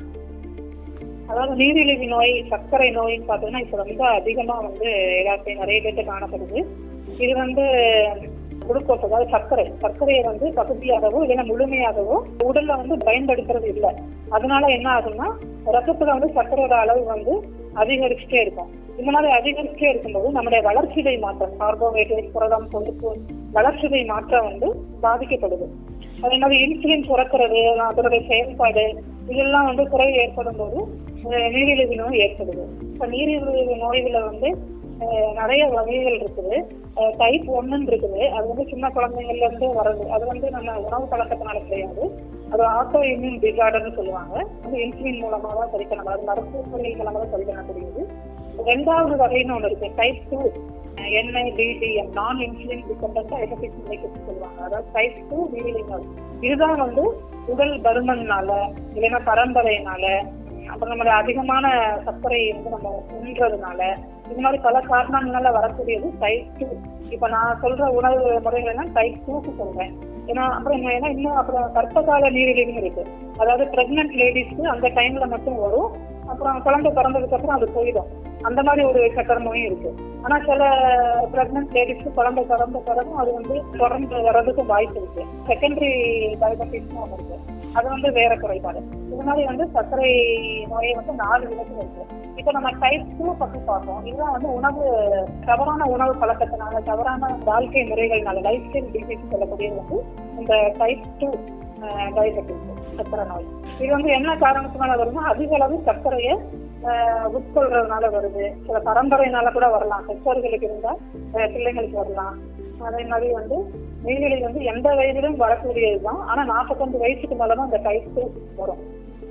அதாவது நீரிழிவு நோய் சர்க்கரை நோய்னு பார்த்தீங்கன்னா இப்ப ரொம்ப அதிகமா வந்து எல்லாத்தையும் நிறைய பேர்த்து காணப்படுது இது வந்து குளுக்கோஸ் அதாவது சர்க்கரை சர்க்கரையை வந்து பகுதியாகவோ இல்லைன்னா முழுமையாகவோ உடல்ல வந்து பயன்படுத்துறது இல்லை அதனால என்ன ஆகும்னா ரத்தத்துல வந்து சர்க்கரையோட அளவு வந்து அதிகரிச்சுட்டே இருக்கும் இந்த மாதிரி அதிகரிச்சுட்டே இருக்கும்போது நம்முடைய வளர்ச்சிதை மாற்றம் கார்போஹைட்ரேட் புரதம் கொழுப்பு வளர்ச்சிதை மாற்றம் வந்து பாதிக்கப்படுது அதே மாதிரி இன்சுலின் சுரக்கிறது அதனுடைய செயல்பாடு இதெல்லாம் வந்து குறைவு ஏற்படும் போது அஹ் நீரிழிவு நோய் ஏற்படுது இப்ப நீரிழிவு நோய்களை வந்து அஹ் நிறைய வகைகள் இருக்குது டைப் ஒன்னுன்னு இருக்குது அது வந்து சின்ன குழந்தைங்கள்ல இருந்து வர்றது அது வந்து நம்ம உணவு பழக்கத்தினால கிடையாது அது ஆட்டோ இம்யூன் டிசார்டர்னு சொல்லுவாங்க அது இன்சுலின் மூலமா தான் சரி பண்ண அது மருத்துவமனை மூலமா தான் சரி பண்ணக்கூடியது ரெண்டாவது வகைன்னு ஒன்று இருக்கு டைப் டூ என்ஐடிடிஎம் நான் இன்சுலின் டிபெண்டன்ட் எகபிக் மெடிக்கல் சொல்லுவாங்க அதாவது டைப் டூ நீரிழிவு இதுதான் வந்து உடல் பருமன்னால இல்லைன்னா பரம்பரையினால அப்புறம் நம்மளோட அதிகமான சர்க்கரை வந்து நம்ம உண்றதுனால இது மாதிரி பல காரணங்களால வரக்கூடியது டைப் டூ இப்ப நான் சொல்ற உணவு முறைகள் எல்லாம் டைப் டூக்கு சொல்றேன் ஏன்னா அப்புறம் இன்னும் ஏன்னா இன்னும் அப்புறம் கர்ப்பகால நீரிழிவுன்னு இருக்கு அதாவது பிரெக்னென்ட் லேடிஸ்க்கு அந்த டைம்ல மட்டும் வரும் அப்புறம் குழந்தை பிறந்ததுக்கு அப்புறம் அது போயிடும் அந்த மாதிரி ஒரு சக்கர நோயும் இருக்கு ஆனா சில பிரெக்னென்ட் லேடிஸ்க்கு குழந்தை பிறந்த பிறகும் அது வந்து தொடர்ந்து வர்றதுக்கு வாய்ப்பு இருக்கு செகண்டரி டயபெட்டிஸ்னு ஒன்று இருக்கு அது வந்து வேற குறைபாடு இது மாதிரி வந்து சர்க்கரை நோயை வந்து நாலு விதத்துல இருக்கு இப்போ நம்ம டைப் டூ பத்தி பார்ப்போம் இதுதான் வந்து உணவு தவறான உணவு பழக்கத்தினால தவறான வாழ்க்கை முறைகள்னால லைஃப் ஸ்டைல் டிசீஸ் சொல்லக்கூடியது வந்து இந்த டைப் டூ டயபெட்டிஸ் சர்க்கரை நோய் இது வந்து என்ன காரணத்தினால வருதுன்னா அதிக அளவு சர்க்கரையை ஆஹ், உட்கொள்றதுனால வருது சில பரம்பரையினால கூட வரலாம் பெற்றோர்களுக்கு இருந்தா ஆஹ், பிள்ளைங்களுக்கு வரலாம் அதே மாதிரி வந்து நீரிழிவு வந்து எந்த வயதிலும் வரக்கூடியதுதான் ஆனா நாற்பத்தஞ்சு வயசுக்கு மேலதான் அந்த டைப் டூ வரும்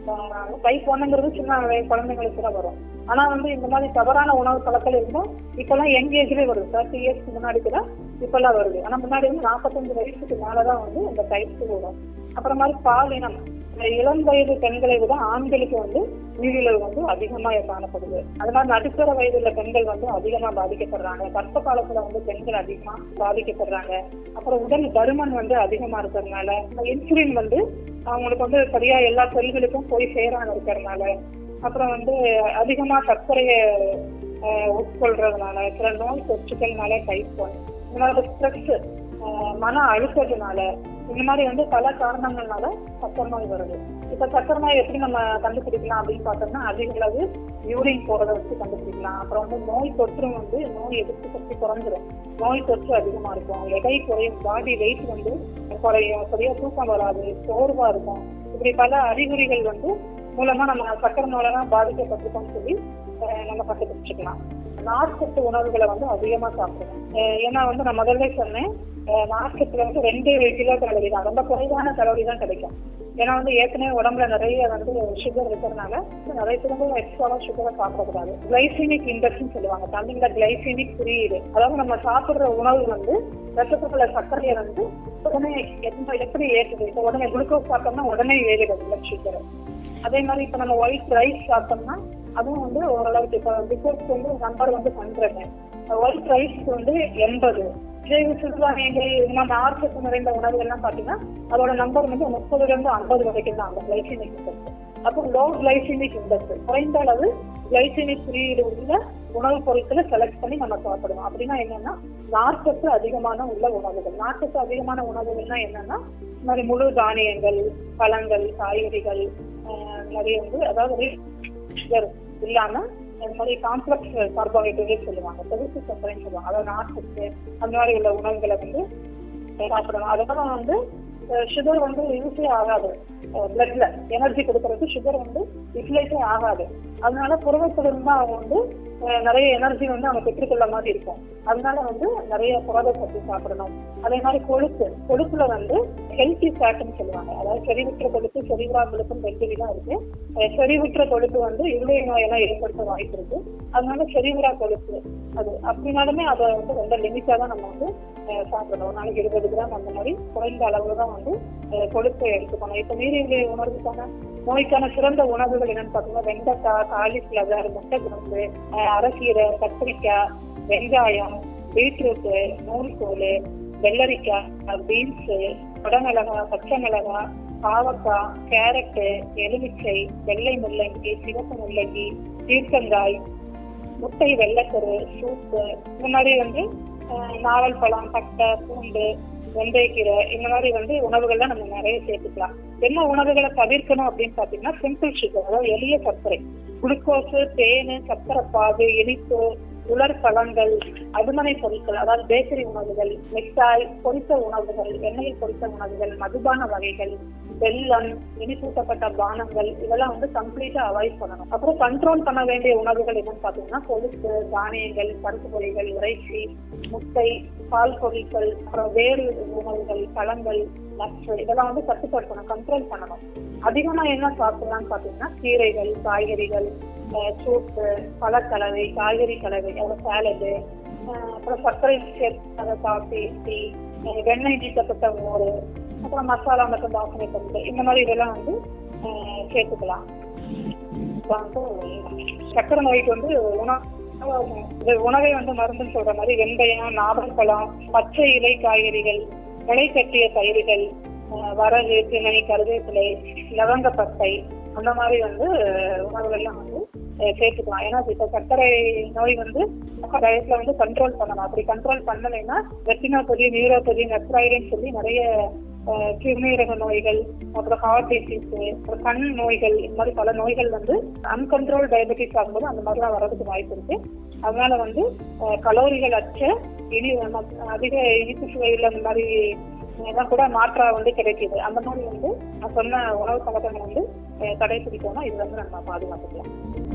டைப் ஒன்னுங்கிறது சின்ன வய- குழந்தைங்களுக்கு கூட வரும் ஆனா வந்து இந்த மாதிரி தவறான உணவு பழக்கம் இருந்தா இப்பெல்லாம் யங் ஏஜ்லயே வருது தேர்ட்டி இயர்ஸ்க்கு முன்னாடி கூட இப்பெல்லாம் வருது ஆனா முன்னாடி வந்து நாற்பத்தஞ்சு வயசுக்கு மேலதான் வந்து இந்த டைப் டூ வரும் அப்புறம் மாதிரி பாலினம் இந்த இளம் வயது பெண்களை விட ஆண்களுக்கு வந்து நீரிழிவு வந்து அதிகமா காணப்படுது அதனால நடுத்தர வயதுள்ள பெண்கள் வந்து அதிகமா பாதிக்கப்படுறாங்க கர்ப்ப காலத்துல வந்து பெண்கள் அதிகமா பாதிக்கப்படுறாங்க அப்புறம் உடல் பருமன் வந்து அதிகமா இருக்கிறதுனால இன்சுலின் வந்து அவங்களுக்கு வந்து சரியா எல்லா செல்களுக்கும் போய் சேராம இருக்கிறதுனால அப்புறம் வந்து அதிகமா சர்க்கரையை ஆஹ், உட்கொள்றதுனால சில நோய் தொற்றுக்கள்னால டைப் ஒன் இந்த மாதிரி ஸ்ட்ரெஸ் மன அழுத்தத்தினால இந்த மாதிரி வந்து பல காரணங்கள்னால சக்கரை நோய் வருது இப்ப சக்கரை நோய் எப்படி நம்ம கண்டுபிடிக்கலாம் அப்படின்னு பார்த்தோம்னா அதிக அளவு யூரின் போறதை வச்சு கண்டுபிடிக்கலாம் அப்புறம் வந்து நோய் தொற்றும் வந்து நோய் எதிர்ப்பு சக்தி குறைஞ்சிரும் நோய் தொற்று அதிகமா இருக்கும் எடை குறையும் பாடி வெயிட் வந்து குறையும் சரியா தூக்கம் வராது சோர்வா இருக்கும் இப்படி பல அறிகுறிகள் வந்து மூலமா நம்ம சக்கரை நோயில பாதிக்கப்பட்டிருக்கோம்னு சொல்லி அஹ், நம்ம கண்டுபிடிச்சுக்கலாம் நார்ச்சத்து உணவுகளை வந்து அதிகமா சாப்பிடணும் அஹ், ஏன்னா வந்து நான் முதல்ல சொன்னேன் அஹ், நார்ச்சத்துல வந்து ரெண்டு கிலோ கலோரி தான் ரொம்ப குறைவான கலோரி தான் கிடைக்கும் ஏன்னா வந்து ஏற்கனவே உடம்புல நிறைய வந்து சுகர் இருக்கிறதுனால நிறைய திரும்ப எக்ஸ்ட்ராவா சுகரை சாப்பிடக்கூடாது கிளைசிமிக் இண்டெக்ஸ்னு சொல்லுவாங்க தமிழ்ல கிளைசிமிக் குறியீடு அதாவது நம்ம சாப்பிடுற உணவு வந்து ரத்தத்துல உள்ள சர்க்கரையை வந்து உடனே எந்த- எப்படி ஏற்றுது இப்போ உடனே குளுக்கோஸ் சாப்பிட்டோம்னா உடனே ஏறிடும் பிளட் சுகர் அதே மாதிரி இப்போ நம்ம ஒயிட் ரைஸ் சாப்பிட்டோம்னா அதுவும் வந்து ஓரளவுக்கு இப்போ குளுக்கோஸ் வந்து நம்பர் வந்து பண்றேன் ஒயிட் ரைஸ்க்கு வந்து எண்பது இதே சிறுதானியங்கள் இந்த நார்ச்சத்து நிறைந்த உணவுகள்லாம் பார்த்தீங்கன்னா அதோட நம்பர் வந்து முப்பதுல இருந்து ஐம்பது வரைக்கும் தான் அந்த கிளைசிமிக் இண்டெக்ஸ் அப்போ லோ கிளைசிமிக் இண்டெக்ஸ் குறைந்த அளவு கிளைசிமிக் குறியீடு உள்ள உணவுப் பொருட்களை செலக்ட் பண்ணி நம்ம சாப்பிடணும் அப்படின்னா என்னன்னா நார்ச்சத்து அதிகமான உள்ள உணவுகள் நார்ச்சத்து அதிகமான உணவுகள்னா என்னன்னா இந்த மாதிரி முழு தானியங்கள் பழங்கள் காய்கறிகள் ஆஹ் நிறைய வந்து அதாவது சுகர் இல்லாம இந்த மாதிரி காம்ப்ளெக்ஸ் கார்போஹைட்ரேட் சொல்லுவாங்க தொகுப்பு சர்க்கரைன்னு சொல்லுவாங்க அதாவது நார்ச்சத்து அந்த மாதிரி உள்ள உணவுகளை வந்து சாப்பிடணும் அதனால வந்து சுகர் வந்து யூஸே ஆகாது பிளட்ல எனர்ஜி கொடுக்கறதுக்கு சுகர் வந்து யூட்டிலைஸே ஆகாது அதனால புரதத்திலிருந்து அவங்க வந்து அஹ், நிறைய எனர்ஜி வந்து அவங்க பெற்றுக்கொள்ள மாதிரி இருக்கும் அதனால வந்து நிறைய புரத சத்து சாப்பிடணும் அதே மாதிரி கொழுப்பு கொழுப்புல வந்து ஹெல்த்தி ஃபேட்னு சொல்லுவாங்க அதாவது செறிவுற்ற கொழுப்பு செறிவா கொழுப்பும் ரெண்டு விதம் இருக்கு அஹ், செறிவுற்ற கொழுப்பு வந்து இருதய நோயெல்லாம் ஏற்படுத்த வாய்ப்பு இருக்கு அதனால செறிவுறா கொழுப்பு அது அப்படின்னாலுமே அதை வந்து ரொம்ப லிமிட்டா தான் நம்ம வந்து அஹ், சாப்பிடணும் ஒரு நாளைக்கு இருபது கிராம் அந்த மாதிரி குறைந்த அளவுல தான் வந்து அஹ், கொழுப்பை எடுத்துக்கணும் இப்ப நீரிழிவு உணர்வுக்கான நோய்க்கான சிறந்த உணவுகள் என்னன்னு பார்த்தீங்கன்னா வெண்டைக்காய் காலிஃபிளவர் முட்டை குழம்பு அஹ், அரைக்கீரை கத்திரிக்காய் வெங்காயம் பீட்ரூட்டு நூல்கோல் வெள்ளரிக்காய் பீன்ஸு குடமிளகாய் பச்சை மிளகாய் பாவக்காய் கேரட்டு எலுமிச்சை வெள்ளை முள்ளங்கி சிவப்பு முள்ளங்கி பீர்க்கங்காய் முட்டை வெள்ளைக்கரு சூப்பு இந்த மாதிரி வந்து அஹ், நாவல் பழம் பட்டை பூண்டு வெந்தயக்கீரை இந்த மாதிரி வந்து உணவுகள்லாம் நம்ம நிறைய சேர்த்துக்கலாம் என்ன உணவுகளை தவிர்க்கணும் அப்படின்னு பாத்தீங்கன்னா சிம்பிள் சுகர் அதாவது எளிய சர்க்கரை குளுக்கோஸ் தேன் சர்க்கரை பாகு இனிப்பு உலர் பழங்கள் அதுமனை பொருட்கள் அதாவது பேக்கரி உணவுகள் மிட்டாய் பொரித்த உணவுகள் எண்ணெயில் பொரித்த உணவுகள் மதுபான வகைகள் வெல்லம் இனிப்பூட்டப்பட்ட பானங்கள் இதெல்லாம் வந்து கம்ப்ளீட்டா அவாய்ட் பண்ணணும் அப்புறம் கண்ட்ரோல் பண்ண வேண்டிய உணவுகள் என்னன்னு பாத்தீங்கன்னா கொழுப்பு தானியங்கள் பருப்பு பொடிகள் இறைச்சி முட்டை பால் பொருட்கள் அப்புறம் வேறு உணவுகள் பழங்கள் நட்ஸ் இதெல்லாம் வந்து கட்டுப்படுத்தணும் கண்ட்ரோல் பண்ணணும் அதிகமா என்ன சாப்பிடலாம்னு பாத்தீங்கன்னா கீரைகள் காய்கறிகள் அஹ் சூப்பு பழக்கலவை காய்கறி கலவை அப்புறம் சாலடு அப்புறம் சர்க்கரை சேர்க்காத காஃபி டீ அஹ் வெண்ணெய் நீக்கப்பட்ட மோர் அப்புறம் மசாலா மற்றும் வாசனை பொருட்கள் இந்த மாதிரி இதெல்லாம் வந்து அஹ் சேர்த்துக்கலாம் இப்ப வந்து சக்கரை நோய்க்கு வந்து உணவு இந்த உணவை வந்து மருந்துன்னு சொல்ற மாதிரி வெந்தயம் நாவல்பழம் பச்சை இலை காய்கறிகள் முளை கட்டிய பயிர்கள் அஹ் வரகு திணை கருவேப்பிலை லவங்கப்பட்டை அந்த மாதிரி வந்து அஹ், உணவுகள்லாம் வந்து அஹ், சேர்த்துக்கலாம் ஏன்னா இப்ப சர்க்கரை நோய் வந்து டயட்ல வந்து கண்ட்ரோல் பண்ணணும் அப்படி கண்ட்ரோல் பண்ணலைன்னா ரெட்டினோபதி நியூரோபதி நெப்ராய்டுன்னு சொல்லி நிறைய அஹ், சிறுநீரக நோய்கள் அப்புறம் ஹார்ட் டிசீஸ் அப்புறம் கண் நோய்கள் இந்த மாதிரி பல நோய்கள் வந்து அன்கண்ட்ரோல் டயபெட்டிஸ் ஆகும்போது அந்த மாதிரிலாம் வர்றதுக்கு வாய்ப்பு இருக்கு அதனால வந்து அஹ், கலோரிகள் அற்ற இனி மத்- அதிக இனிப்பு சுவையில் அந்த மாதிரி எல்லாம் கூட மாற்றா வந்து கிடைக்குது அந்த மாதிரி வந்து நான் சொன்ன உணவு பழக்கங்கள் வந்து அஹ், கடைபிடிக்கணும்னா இது வந்து நம்ம பாதுகாத்துக்கலாம்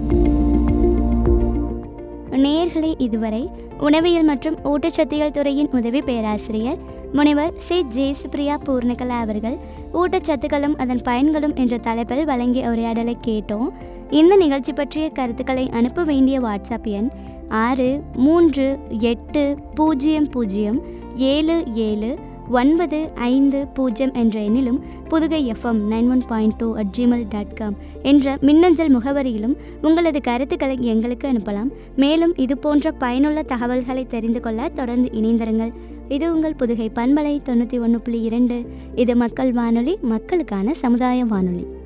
நேயர்களே இதுவரை உணவியல் மற்றும் ஊட்டச்சத்தியல் துறையின் உதவி பேராசிரியர் முனைவர் சி ஜெயசுப்ரியா பூர்ணகலா அவர்கள் ஊட்டச்சத்துக்களும் அதன் பயன்களும் என்ற தலைப்பில் வழங்கிய உரையாடலை கேட்டோம் இந்த நிகழ்ச்சி பற்றிய கருத்துக்களை அனுப்ப வேண்டிய வாட்ஸ்அப் எண் ஆறு மூன்று எட்டு பூஜ்ஜியம் பூஜ்ஜியம் ஏழு ஏழு ஒன்பது ஐந்து பூஜ்ஜியம் என்ற எண்ணிலும் Pudugai FM nine one point two at Gmail dot com என்ற மின்னஞ்சல் முகவரியிலும் உங்களது கருத்துக்களை எங்களுக்கு அனுப்பலாம் மேலும் இது போன்ற பயனுள்ள தகவல்களை தெரிந்து கொள்ள தொடர்ந்து இணைந்திருங்கள் இது உங்கள் புதுகை பண்பலை தொண்ணூற்றி ஒன்று புள்ளி இரண்டு இது மக்கள் வானொலி மக்களுக்கான சமுதாய வானொலி